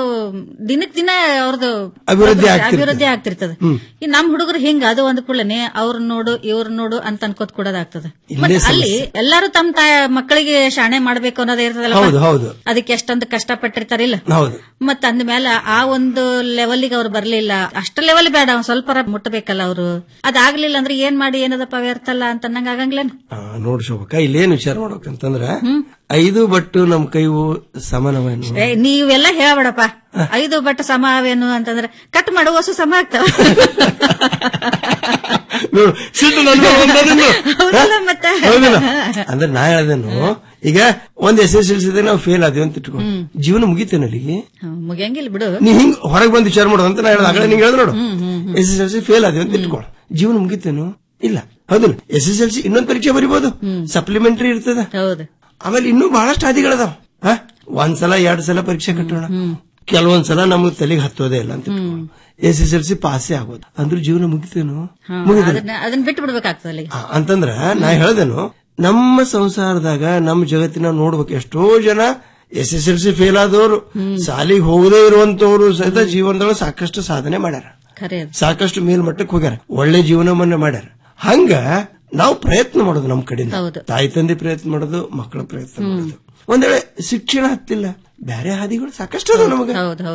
ದಿನಕ್ ದಿನ ಅವ್ರದ್ದು ಅಭಿವೃದ್ಧಿ ಆಗ್ತಿರ್ತದೆ. ಅಭಿವೃದ್ಧಿ ಆಗ್ತಿರ್ತದ ಈ ನಮ್ ಹುಡುಗರು ಹಿಂಗ ಅದು ಒಂದ್ ಕೂಡಲೇ ಅವ್ರ ನೋಡು ಇವ್ರ ನೋಡು ಅಂತ ಅನ್ಕೋತ್ ಕೊಡೋದಾಗ್ತದ ಇಲ್ಲೇ ಮತ್ತ್ ಸಮಸ್ಯೆ. ಅಲ್ಲಿ ಎಲ್ಲಾರು ತಮ್ಮ ತಾಯ ಮಕ್ಕಳಿಗೆ ಶಾಣೆ ಮಾಡ್ಬೇಕು ಅನ್ನೋದೇ ಹೌದು ಇರ್ತದಲ್ಲ ಹೌದು ಅದಕ್ಕೆ ಎಷ್ಟೊಂದು ಕಷ್ಟಪಟ್ಟಿರ್ತಾರಿಲ್ಲ ಹೌದು ಮತ್ತ ಅಂದ್ಮೇಲೆ ಆ ಒಂದು ಲೆವೆಲ್ಗೆ ಅವ್ರು ಬರ್ಲಿಲ್ಲ ಅಷ್ಟ ಲೆವೆಲ್ ಬೇಡ ಒಂದ್ ಸ್ವಲ್ಪ ಮುಟ್ಟಬೇಕಲ್ಲ ಅವರು ಅದಾಗ್ಲಿಲ್ಲ ಅಂದ್ರೆ ಏನ್ ಮಾಡಿ ಏನದಪ್ಪ ವ್ಯರ್ಥ ಅಲ್ಲ ಅಂತ ಅನ್ನಂಗ ಆಗಂಗಿಲ್ಲ ಆ, ನೋಡ್ ಶೋಭಕ್ಕ ಇಲ್ಲೇನ್ ವಿಚಾರ ಮಾಡ್ಬೇಕಂತಂದ್ರ ಐದು ಬಟ್ಟು ನಮ್ ಕೈವು ಸಮಾನವೇನು ಏ, ನೀವೆಲ್ಲ ಹೇಳ್ಬೇಡಪ್ಪ ಐದು ಬಟ್ ಸಮ ಅವೇನು ಅಂತಂದ್ರೆ ಕಟ್ ಮಾಡುವ ಹೊಸ ಸಮ ಆಗ್ತಾವ ನೋಡು, ಸಿಟ್ಟು ನನ್ ಮೇಲೆ ಬಂದದೇನು? ಹೌದಲ್ಲ ಮತ್ತೆ ಹೌದಿಲ್ಲ ಅಂದ್ರೆ ನಾ ಹೇಳ್ದೇನು ಈಗ ಒಂದ್ ಎಸ್ ಎಸ್ ಎಲ್ ಸಿ ನಾವು ಫೇಲ್ ಆದ್ವಿ ಅಂತ ಇಟ್ಕೊಂಡು ಜೀವನ ಮುಗಿತೇನೆ ಅಲ್ಲಿಗೆ ಹ್ಮ್, ಮುಗಿಯಂಗಿಲ್ಲ ಬಿಡು ನೀ ಹಿಂಗ್ ಹೊರಗೆ ಬಂದು ವಿಚಾರ ಮಾಡೋದು ಅಂತ ನಾ ಹೇಳ್ದ ಆಗಲೇ ನಿಂಗೆ ಹೇಳ್ದ ನೋಡು S S L C fail ಆದ್ವಿ ಅಂತ ಇಟ್ಕೊಳ್ಳು ಜೀವನ ಮುಗಿತೇನು ಇಲ್ಲ ಹೌದಿಲ್ಲ ಎಸ್ ಎಸ್ ಎಲ್ ಸಿ ಇನ್ನೊಂದ್ ಪರೀಕ್ಷೆ ಬರಿಬಹುದು ಸಪ್ಲಿಮೆಂಟರಿ ಇರ್ತದ ಹೌದು ಆಮೇಲೆ ಇನ್ನೂ ಬಹಳಷ್ಟು ಹಾದಿಗಳದಾವ ಹ? ಒಂದ್ಸಲ ಎರಡ್ ಸಲ ಪರೀಕ್ಷೆ ಕಟ್ಟೋಣ ಕೆಲವೊಂದ್ಸಲ ನಮ್ಗೆ ತಲೆಗೆ ಹತ್ತೋದೇ ಇಲ್ಲ ಅಂತ ಎಸ್ ಎಸ್ ಎಲ್ ಸಿ ಪಾಸೇ ಆಗೋದು ಅಂದ್ರೆ ಜೀವನ ಮುಗಿತೇನು ಹಾ, ಮುಗಿದಿಲ್ಲ ಅದನ್ನ ಅದನ್ನ ಬಿಟ್ಟು ಬಿಡ್ಬೇಕಾಗ್ತದೆ ಅಲ್ಲಿ ಆ, ಅಂತಂದ್ರ ನಾ ಹೇಳ್ದೇನು ನಮ್ಮ ಸಂಸಾರದಾಗ ನಮ್ಮ ಜಗತ್ತಿನ ನೋಡ್ಬೇಕು ಎಷ್ಟೋ ಜನ S S L C fail ಆದವರು ಸಾಲಿಗೆ ಹೋಗದೇ ಇರುವಂತವ್ರು ಸಹಿತ ಜೀವನದೊಳಗೆ ಸಾಕಷ್ಟು ಸಾಧನೆ ಮಾಡ್ಯಾರ ಖರೆ ಅದು. ಸಾಕಷ್ಟು ಮೇಲ್ಮಟ್ಟಕ್ಕೆ ಹೋಗ್ಯಾರ ಒಳ್ಳೆ ಜೀವನವನ್ನ ಮಾಡ್ಯಾರ ಹಂಗ ನಾವು ಪ್ರಯತ್ನ ಮಾಡೋದು ನಮ್ಮ ಕಡೆಯಿಂದ ಹೌದು. ತಾಯಿ ತಂದೆ ಪ್ರಯತ್ನ ಮಾಡೋದು ಮಕ್ಕಳ ಪ್ರಯತ್ನ ಮಾಡೋದು ಒಂದ್ ವೇಳೆ ಶಿಕ್ಷಣ ಹತ್ತಿಲ್ಲ ಬೇರೆ ಹಾದಿಗಳು ಸಾಕಷ್ಟು ಅದಾವ ನಮಗೆ ಹೌದು ಹೌದು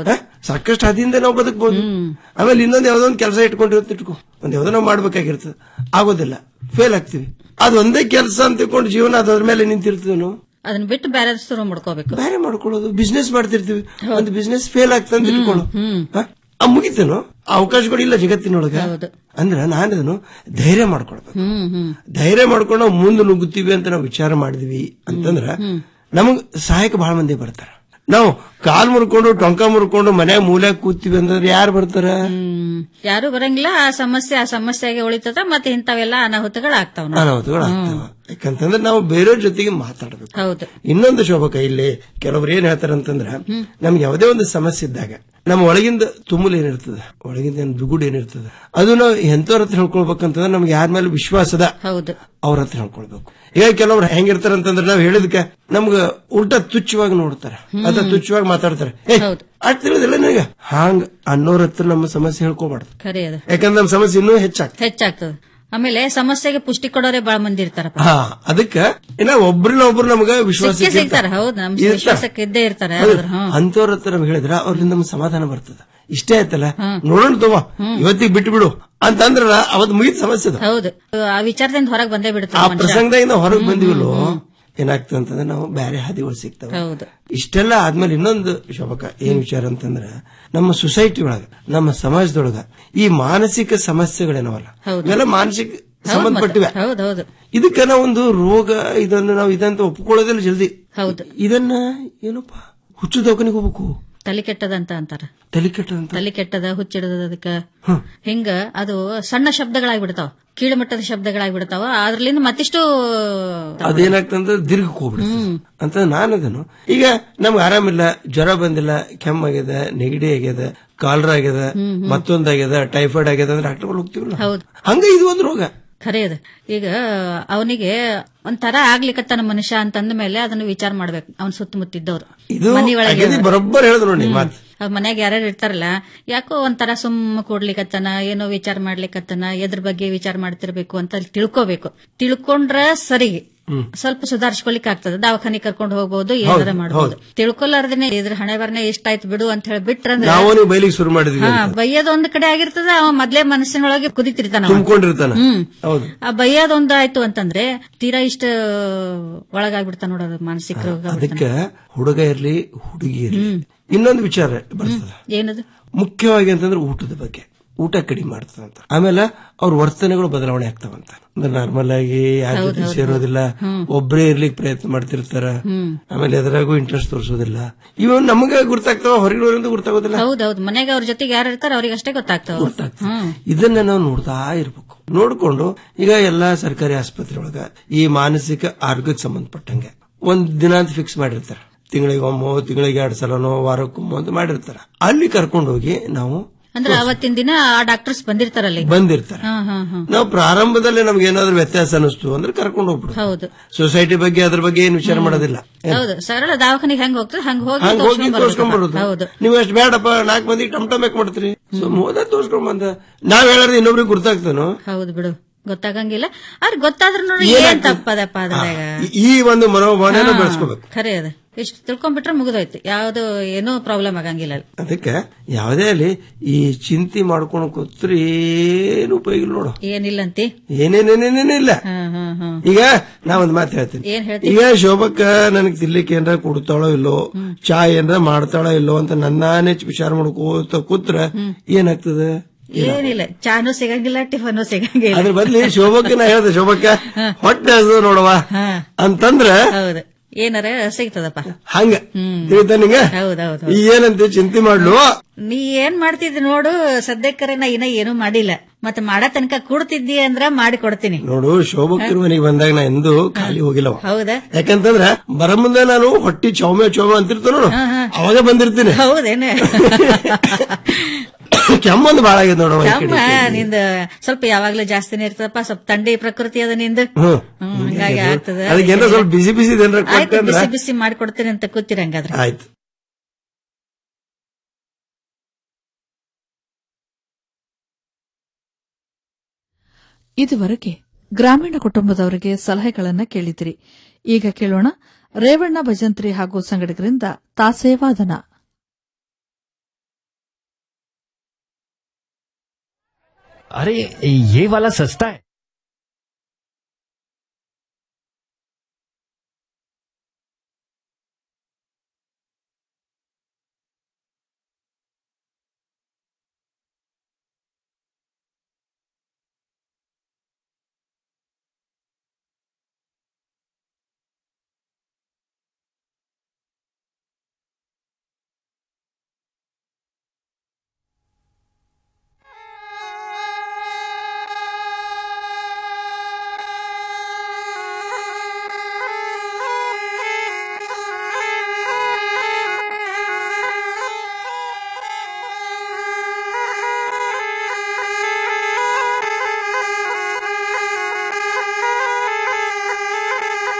ಸಾಕಷ್ಟು ಹದಿಂದ ನಾವು ಬದುಕಬಹುದು ಆಮೇಲೆ ಇನ್ನೊಂದು ಯಾವ್ದೋ ಒಂದು ಕೆಲಸ ಇಟ್ಕೊಂಡಿರುತ್ತೆ ಇಟ್ಕೋ ಒಂದ್ ಯಾವ್ದೋ ನಾವು ಮಾಡ್ಬೇಕಾಗಿರ್ತದೆ ಆಗೋದಿಲ್ಲ ಫೇಲ್ ಆಗ್ತೀವಿ ಅದು ಒಂದೇ ಕೆಲಸ ಅಂತ ತಿಳ್ಕೊಂಡು ಜೀವನ ಅದ್ರ ಮೇಲೆ ನಿಂತಿರ್ತೀವಿ ನಾವು ಅದನ್ನ ಬಿಟ್ಟು ಬೇರೆ ಶುರು ಮಾಡ್ಕೋಬೇಕು ಬೇರೆ ಮಾಡ್ಕೊಳ್ಳೋದು ಬಿಸ್ನೆಸ್ ಮಾಡ್ತಿರ್ತೀವಿ ಒಂದು ಬಿಸ್ನೆಸ್ ಫೇಲ್ ಆಗ್ತಂತ ಇಟ್ಕೊಳ್ಳು ಹ? ಆ ಮುಗಿತೇನು ಅವಕಾಶಗಳು ಇಲ್ಲ ಜಗತ್ತಿನೊಳಗ ಅಂದ್ರ ನಾನದನ್ನು ಧೈರ್ಯ ಮಾಡ್ಕೊಳ್ಬೇಕು ಹ್ಮ್ ಹ್ಮ್ ಧೈರ್ಯ ಮಾಡ್ಕೊಂಡು ನಾವು ಮುಂದೆ ನುಗ್ಗುತ್ತೀವಿ ಅಂತ ನಾವು ವಿಚಾರ ಮಾಡಿದ್ವಿ ಅಂತಂದ್ರ ನಮಗ್ ಸಹಾಯಕ ಬಹಳ ಮಂದಿ ಬರ್ತಾರ ನಾವು ಕಾಲ್ ಮುರ್ಕೊಂಡು ಟೊಂಕ ಮುರ್ಕೊಂಡು ಮನ್ಯಾಗ ಮೂಲ್ಯಾಗ ಕೂತೀವಿ ಅಂತಂದ್ರೆ ಯಾರು ಬರ್ತಾರ ಹ್ಮ್ ಯಾರು ಬರಂಗಿಲ್ಲ ಆ ಸಮಸ್ಯೆ ಆ ಸಮಸ್ಯೆಗೆ ಉಳಿತದ ಮತ್ತೆ ಇಂಥವೆಲ್ಲ ಅನಾಹುತಗಳು ಆಗ್ತಾವ ನೋಡು. ಅನಾಹುತಗಳು ಆಗ್ತಾವ ಯಾಕಂತಂದ್ರೆ ನಾವು ಬೇರೆಯವ್ರ ಜೊತೆಗೆ ಮಾತಾಡ್ಬೇಕು ಹೌದು ಇನ್ನೊಂದು ಶೋಭಕ ಇಲ್ಲಿ ಕೆಲವ್ರು ಏನ್ ಹೇಳ್ತಾರ ಅಂತಂದ್ರ ನಮ್ಗೆ ಯಾವುದೇ ಒಂದು ಸಮಸ್ಯೆ ಇದ್ದಾಗ ನಮ್ಮ ಒಳಗಿಂದ ತುಮ್ಮುಲ್ ಏನಿರ್ತದ ಒಳಗಿಂದ ಏನ್ ದುಗುಡ್ ಏನಿರ್ತದ ಅದು ನಾವು ಎಂತವ್ರ ಹತ್ರ ಹೇಳ್ಕೊಳ್ಬೇಕಂತಂದ್ರೆ ನಮ್ಗೆ ಯಾರ ಮೇಲೆ ವಿಶ್ವಾಸದ ಹೌದು ಅವ್ರ ಹತ್ರ ಹೇಳ್ಕೊಳ್ಬೇಕು ಈಗ ಕೆಲವ್ರು ಹೆಂಗಿರ್ತಾರ ಅಂತಂದ್ರೆ ನಾವ್ ಹೇಳಿದ್ಕ ನಮ್ಗ ಉಲ್ಟಾ ತುಚ್ಛವಾಗಿ ನೋಡ್ತಾರ ಅಥವಾ ತುಚ್ಛವಾಗಿ ಮಾತಾಡ್ತಾರೆ ಏ ಅಟ್ ತಿಳಿದಿಲ್ಲ ನಿನಗ ಹಾಂಗ್ ಅನ್ನೋರ್ ಹತ್ರ ನಮ್ಮ ಸಮಸ್ಯೆ ಹೇಳ್ಕೊಬಾರ್ದು ಖರೆ ಅದ ಯಾಕಂದ್ರೆ ನಮ್ಮ ಸಮಸ್ಯೆ ಇನ್ನೂ ಹೆಚ್ಚಾಗ್ತದೆ ಹೆಚ್ಚಾಗ್ತದ ಆಮೇಲೆ ಸಮಸ್ಯೆಗೆ ಪುಷ್ಟಿ ಕೊಡೋರೆ ಬಾಳ ಮಂದಿ ಇರ್ತಾರಪ್ಪ ಹಾ ಅದಕ್ಕ ಇನ್ನ ಒಬ್ರನ್ನ ಒಬ್ರು ನಮಗ ವಿಶ್ವಾಸ ಸಿಕ್ಕೇ ಸಿಗ್ತಾರ ಹೌದು ನಮ್ ವಿಶ್ವಾಸಕ್ಕೆ ಇದ್ದೇ ಇರ್ತಾರೆ ಯಾರಾದ್ರೂ, ಹ್ಮ್. ಅಂತವ್ರ ಹತ್ರ ನಮ್ಗೆ ಹೇಳಿದ್ರ ಅವ್ರಿಂದ ನಮ್ಗೆ ಸಮಾಧಾನ ಬರ್ತದ ಇಷ್ಟೇ ಆಯ್ತಲ್ಲ ನೋಡೋಣ ತಗೋ ಇವತ್ತಿಗೆ ಬಿಟ್ಟು ಬಿಡು ಅಂತಂದ್ರ ಅವತ್ ಮುಗಿದ ಸಮಸ್ಯೆ ಅದು. ಹೌದು ಆ ವಿಚಾರದಿಂದ ಹೊರಗೆ ಬಂದೇ ಆ ಬಿಡುತ್ತೆ ಮನುಷ್ಯ ಪ್ರಸಂಗದಾಗ ನಾವು ಹೊರಗೆ ಬಂದಿವಲ್ಲೋ ಏನಾಗ್ತದೆ ಅಂತಂದ್ರೆ ನಾವು ಬೇರೆ ಹಾದಿಗಳು ಸಿಗ್ತವೆ ಹೌದು ಇಷ್ಟೆಲ್ಲ ಆದ್ಮೇಲೆ ಇನ್ನೊಂದು ಶೋಭಕ ಏನ್ ವಿಚಾರ ಅಂತಂದ್ರ ನಮ್ಮ ಸೊಸೈಟಿ ಒಳಗ ನಮ್ಮ ಸಮಾಜದೊಳಗ ಈ ಮಾನಸಿಕ ಸಮಸ್ಯೆಗಳೇನವಲ್ಲ ಇವೆಲ್ಲ ಮಾನಸಿಕ ಸಂಬಂಧಪಟ್ಟಿವೆ ಹೌದೌದು ಇದಕ್ಕ ನಾವೊಂದು ರೋಗ ಇದನ್ನು ನಾವು ಇದಂತ ಒಪ್ಕೊಳ್ಳೋದಿಲ್ಲ ಜಲ್ದಿ ಹೌದು ಇದನ್ನ ಏನಪ್ಪ ಹುಚ್ಚು ದವಾಖಾನಿಗೆ ಹೋಗ್ಬೇಕು ತಲೆ ಕೆಟ್ಟದಂತ ಅಂತಾರ ತಲೆ ಕೆಟ್ಟದಂತ ತಲೆ ಕೆಟ್ಟದ ಹುಚ್ಚಿಡದ ಅದಕ್ಕ ಹಿಂಗ ಅದು ಸಣ್ಣ ಶಬ್ದಗಳಾಗ್ಬಿಡ್ತಾವ ಕೀಳುಮಟ್ಟದ ಶಬ್ದಗಳಾಗ್ಬಿಡ್ತಾವ ಅದ್ರಲಿಂದ ಮತ್ತಿಷ್ಟು ಅದೇನಾಗ್ತಂದ್ರೆ ದೀರ್ಘಕ್ಕೆ ಹೋಗ್ಬಿಡುತ್ತೆ ಅಂತ ನಾನು ಅದನ್ನು ಈಗ ನಮ್ಗೆ ಆರಾಮಿಲ್ಲ ಜ್ವರ ಬಂದಿಲ್ಲ ಕೆಮ್ಮಾಗ್ಯದ ನೆಗಡಿ ಆಗ್ಯದ ಕಾಲರ ಆಗ್ಯದ ಮತ್ತೊಂದಾಗ್ಯದ ಟೈಫಾಯ್ಡ್ ಆಗ್ಯದ ಅಂದ್ರೆ ಡಾಕ್ಟರ್ ಹೋಗ್ತೀವಲ್ಲ ಹೌದು ಹಂಗ ಇದು ಒಂದು ರೋಗ ಖರೆ ಅದ ಈಗ ಅವನಿಗೆ ಒಂಥರ ಆಗ್ಲಿಕತ್ತಾನ ಮನುಷ್ಯ ಅಂತಂದ ಮೇಲೆ ಅದನ್ನ ವಿಚಾರ ಮಾಡ್ಬೇಕು ಅವನ್ ಸುತ್ತಮುತ್ತಿದ್ದವ್ರು ಇದು ಮನೆಯೊಳಗೆ ಅಗದಿ ಬರೋಬ್ಬರ್ ಹೇಳಿದ್ರು ನೋಡಿ ಮಾತು ಅವ್ರ ಮನ್ಯಾಗ ಯಾರ್ಯಾರು ಇರ್ತಾರಲ್ಲ ಯಾಕೋ ಒಂಥರ ಸುಮ್ಮ ಕೂಡ್ಲಿಕತ್ತನ ಏನೋ ವಿಚಾರ ಮಾಡ್ಲಿಕತ್ತನ ಎದ್ರ ಬಗ್ಗೆ ವಿಚಾರ ಮಾಡ್ತಿರ್ಬೇಕು ಅಂತ ಅಲ್ಲಿ ತಿಳ್ಕೋಬೇಕು ತಿಳ್ಕೊಂಡ್ರ ಸರಿ ಸ್ವಲ್ಪ ಸುಧಾರಿಸ್ಕೊಳಿಕ್ ಆಗ್ತದೆ ದವಾಖಾನೆ ಕರ್ಕೊಂಡು ಹೋಗ್ಬೋದು ಏನಾರ ಹೌದು, ಮಾಡಬಹುದು ತಿಳ್ಕೊಲಾರ್ದೇನೆ ಇದ್ರ ಹಣೆ ಬರ್ನೆ ಎಷ್ಟಾಯ್ತು ಬಿಡು ಅಂತ ಹೇಳಿ ಬಿಟ್ರಂದ್ರೆ ನಾವು ನೀವು ಬೈಲಿಗೆ ಶುರು ಮಾಡಿದ್ವಿ ಹಾ ಬೈಯೋದ್ ಒಂದ್ ಕಡೆ ಆಗಿರ್ತದ ಅವ ಮೊದ್ಲೇ ಮನಸ್ಸಿನೊಳಗೆ ಕುದಿತಿರ್ತಾನ ಅವ. ತುಂಬಿಕೊಂಡಿರ್ತಾನ ಹ್ಮ್ ಹೌದು ಆ ಬೈಯೋದೊಂದು ಆಯ್ತು ಅಂತಂದ್ರೆ ತೀರಾ ಇಷ್ಟ ಒಳಗಾಗ್ಬಿಡ್ತಾನ ನೋಡೋದು ಮಾನಸಿಕ ರೋಗ ಅದಕ್ಕೆ ಹುಡುಗ ಇರ್ಲಿ ಹುಡುಗಿ ಇರ್ಲಿ ಇನ್ನೊಂದು ವಿಚಾರ ಬರ್ತದೆ ಏನದು ಮುಖ್ಯವಾಗಿ ಅಂತಂದ್ರೆ ಊಟದ ಬಗ್ಗೆ ಊಟ ಕಡಿಮೆ ಮಾಡ್ತದಂತ ಆಮೇಲೆ ಅವ್ರ ವರ್ತನೆಗಳು ಬದಲಾವಣೆ ಆಗ್ತಾವಂತ ಅಂದ್ರೆ ನಾರ್ಮಲ್ ಆಗಿ ಯಾರ ಜೊತೆ ಸೇರೋದಿಲ್ಲ ಒಬ್ಬರೇ ಇರ್ಲಿಕ್ಕೆ ಪ್ರಯತ್ನ ಮಾಡ್ತಿರ್ತಾರ ಆಮೇಲೆ ಎದುರಾಗೂ ಇಂಟ್ರೆಸ್ಟ್ ತೋರಿಸೋದಿಲ್ಲ ಇವ ನಮಗ ಗುರ್ತಾಗ್ತಾವ ಹೊರಗಿನವರಿಂದ ಗುರ್ತಾಗೋದಿಲ್ಲ ಹೌದೌದು ಮನೆಗೆ ಅವ್ರ ಜೊತೆಗೆ ಯಾರು ಇರ್ತಾರ ಅವ್ರಿಗೆ ಅಷ್ಟೇ ಗೊತ್ತಾಗ್ತಾವ ಹ್ಮ್ ಇದನ್ನ ನಾವು ನೋಡ್ತಾ ಇರ್ಬೇಕು ನೋಡ್ಕೊಂಡು ಈಗ ಎಲ್ಲಾ ಸರ್ಕಾರಿ ಆಸ್ಪತ್ರೆ ಒಳಗ ಈ ಮಾನಸಿಕ ಆರೋಗ್ಯಕ್ಕೆ ಸಂಬಂಧಪಟ್ಟಂಗೆ ಒಂದ್ ದಿನ ಅಂತ ಫಿಕ್ಸ್ ಮಾಡಿರ್ತಾರ ತಿಂಗಳಿಗೆ ಒಮ್ಮೋ ತಿಂಗಳಿಗೆ ಎರಡ್ ಸಲನೋ ವಾರಕ್ಕೊಮ್ಮೋ ಅಂತ ಮಾಡಿರ್ತಾರ ಅಲ್ಲಿ ಕರ್ಕೊಂಡು ಹೋಗಿ ನಾವು ಅಂದ್ರೆ ಅವತ್ತಿನ ದಿನ ಆ ಡಾಕ್ಟರ್ಸ್ ಬಂದಿರ್ತಾರಲ್ಲಿ ಬಂದಿರ್ತಾರೆ ಹಾ ಹಾ ಹಾ ನಾವು ಪ್ರಾರಂಭದಲ್ಲಿ ನಮ್ಗೆ ಏನಾದ್ರು ವ್ಯತ್ಯಾಸ ಅನಿಸ್ತು ಅಂದ್ರೆ ಕರ್ಕೊಂಡು ಹೋಗ್ಬಿಡು ಹೌದು ಸೊಸೈಟಿ ಬಗ್ಗೆ ಅದ್ರ ಬಗ್ಗೆ ಏನ್ ವಿಚಾರ ಮಾಡೋದಿಲ್ಲ ಹೌದು ಸರಳ ದವಾಖಾನಿಗೆ ಹೆಂಗ್ ಹೋಗ್ತದೆ ಹಂಗ ಹೋಗಿ ಹಂಗ ಹೋಗಿ ತೋರ್ಸ್ಕೊಂಡ್ ತೋರ್ಸ್ಕೊಂಡ್ ಬರ್ಬೇಕು. ಬರೋದು ಹೌದು ನೀವು ಅಷ್ಟು ಬೇಡಪ್ಪ ನಾಲ್ಕು ಮಂದಿ ಟಮ್ ಟಮ್ ಯಾಕೆ ಮಾಡ್ತೀರಿ ಸೊ ಹೋದ ತೋರ್ಸ್ಕೊಂಡ್ ಬಂದ ನಾವ್ ಹೇಳೋದು ಇನ್ನೊಬ್ರಿಗೆ ಗುರ್ತಾಗ್ತಾನೋ ಹೌದು ಬಿಡು ಗೊತ್ತಾಗಂಗಿಲ್ಲ ಆದ್ರೆ ಗೊತ್ತಾದ್ರೂ ನೋಡಿ ಏನ್ ಏನಾಗ್ತದೆ? ತಪ್ಪದಪ್ಪ ಅದ್ರಾಗ ಈ- ಈ ಒಂದು ಮನೋಭಾವನೆನ ಹಾ, ಬೆಳೆಸ್ಕೋಬೇಕು ಖರೆ ಅದ ಇಷ್ಟು ತಿಳ್ಕೊಂಡ್ಬಿಟ್ರೆ ಮುಗಿದೋಯ್ತು ಯಾವ್ದು ಏನೋ ಪ್ರಾಬ್ಲಮ್ ಆಗಂಗಿಲ್ಲ ಅಲ್ಲಿ. ಅದಕ್ಕೆ ಯಾವುದೇ ಅಲ್ಲಿ ಈ ಚಿಂತೆ ಮಾಡ್ಕೊಂಡು ಕೂತ್ರೆ ಏನು ಉಪಯೋಗ ಇಲ್ಲ ನೋಡು ಏನಿಲ್ಲಂತಿ ಏನೇನೇನೇನೇನಿಲ್ಲ ಹಾ ಹಾ ಹಾ ಈಗ ನಾ ಒಂದ್ ಮಾತು ಹೇಳ್ತೀನಿ ಏನ್ ಹೇಳ್ತೀನಿ ಈಗ ಶೋಭಕ್ಕ ನನಗ್ ತಿನ್ಲಿಕ್ಕೆ ಏನಾರ ಕೊಡ್ತಾಳೋ ಇಲ್ಲೋ ಚಾ ಏನಾರ ಮಾಡ್ತಾಳೋ ಇಲ್ಲೋ ಅಂತ ನನ್ನಾನೇ ವಿಚಾರ ಮಾಡ್ಕೋತ ಕೂತ್ರ ಏನಾಗ್ತದೆ ಏನಿಲ್ಲ ಚಾನು ಸಿಗಂಗಿಲ್ಲ ಟಿಫನು ಸಿಗಂಗಿಲ್ಲ ಅದ್ರ ಬದ್ಲಿ ಶೋಭಕ್ಕ ನಾ ಹೇಳ್ದೆ ಶೋಭಕ್ಕ ಹೊಟ್ಟೆ ಹಸ್ದು ನೋಡವ ಅಂತಂದ್ರ ಹೌದು ಏನಾರ ಸಿಗ್ತದಪ್ಪ ಹಂಗ ತಿಳಿತ ನಿಂಗ ಹೌದೌದು ಈ ಏನಂತ ಚಿಂತೆ ಮಾಡ್ಲು ನೀ ಏನ್ ಮಾಡ್ತಿದ್ದಿ ನೋಡು ಸದ್ಯಕ್ಕರೆ ನಾ ಇನ್ನ ಏನೂ ಮಾಡಿಲ್ಲ ಮತ್ತೆ ಮಾಡ ತನಕ ಕೂಡ್ತಿದ್ದಿ ಅಂದ್ರ ಮಾಡಿ ಕೊಡ್ತೀನಿ ನೋಡು ಶೋಭಕ್ಕರ ಮನೆಗೆ ಬಂದಾಗ ನಾ ಎಂದೂ ಖಾಲಿ ಹೋಗಿಲ್ಲವ ಹೌದಾ ಯಾಕಂತಂದ್ರ ಬರ ಮುಂದೆ ನಾನು ಹೊಟ್ಟಿ ಚೌಮೆ ಚೌಮೆ ಅಂತಿರ್ತ ನೋಡು ಅವಾಗ ಬಂದಿರ್ತೀನಿ ಹೌದೇನ ಕೆಮ್ಮೊಂದು ಬಾಳ ಆಗ್ಯದ ನೋಡವ ಈ ಅಮ್ಮ ಕಡೆ. ನಿಂದ ಸ್ವಲ್ಪ ಯಾವಾಗ್ಲೂ ಜಾಸ್ತಿನೇ ಇರ್ತದಪ್ಪ ಸ್ವಲ್ಪ ತಂಡಿ ಪ್ರಕೃತಿ ಅದ ನಿಂದ ಹ್ಮ್ ಹ್ಮ್ ಹಂಗಾಗಿ ಆಗ್ತದ ಅದಕ್ಕೆ ಏನಾರ ಸ್ವಲ್ಪ ಬಿಸಿ ಬಿಸಿ ಏನಾರ ಆಯ್ತು ಕೊಟ್ಟೆ ಅಂದ್ರ ಬಿಸಿ ಬಿಸಿ ಮಾಡ್ಕೊಡ್ತೀನಿ ಅಂತ ಕೂತಿರ ಹಂಗಾದ್ರೆ ಆಯ್ತು ಇದುವರೆಗೆ ಗ್ರಾಮೀಣ ಕುಟುಂಬದವರಿಗೆ ಸಲಹೆಗಳನ್ನ ಕೇಳಿದಿರಿ ಈಗ ಕೇಳೋಣ ರೇವಣ್ಣ ಭಜಂತ್ರಿ ಹಾಗೂ ಸಂಗಡಿಗರಿಂದ ತಾಸೇವಾದನ अरे ये वाला सस्ता है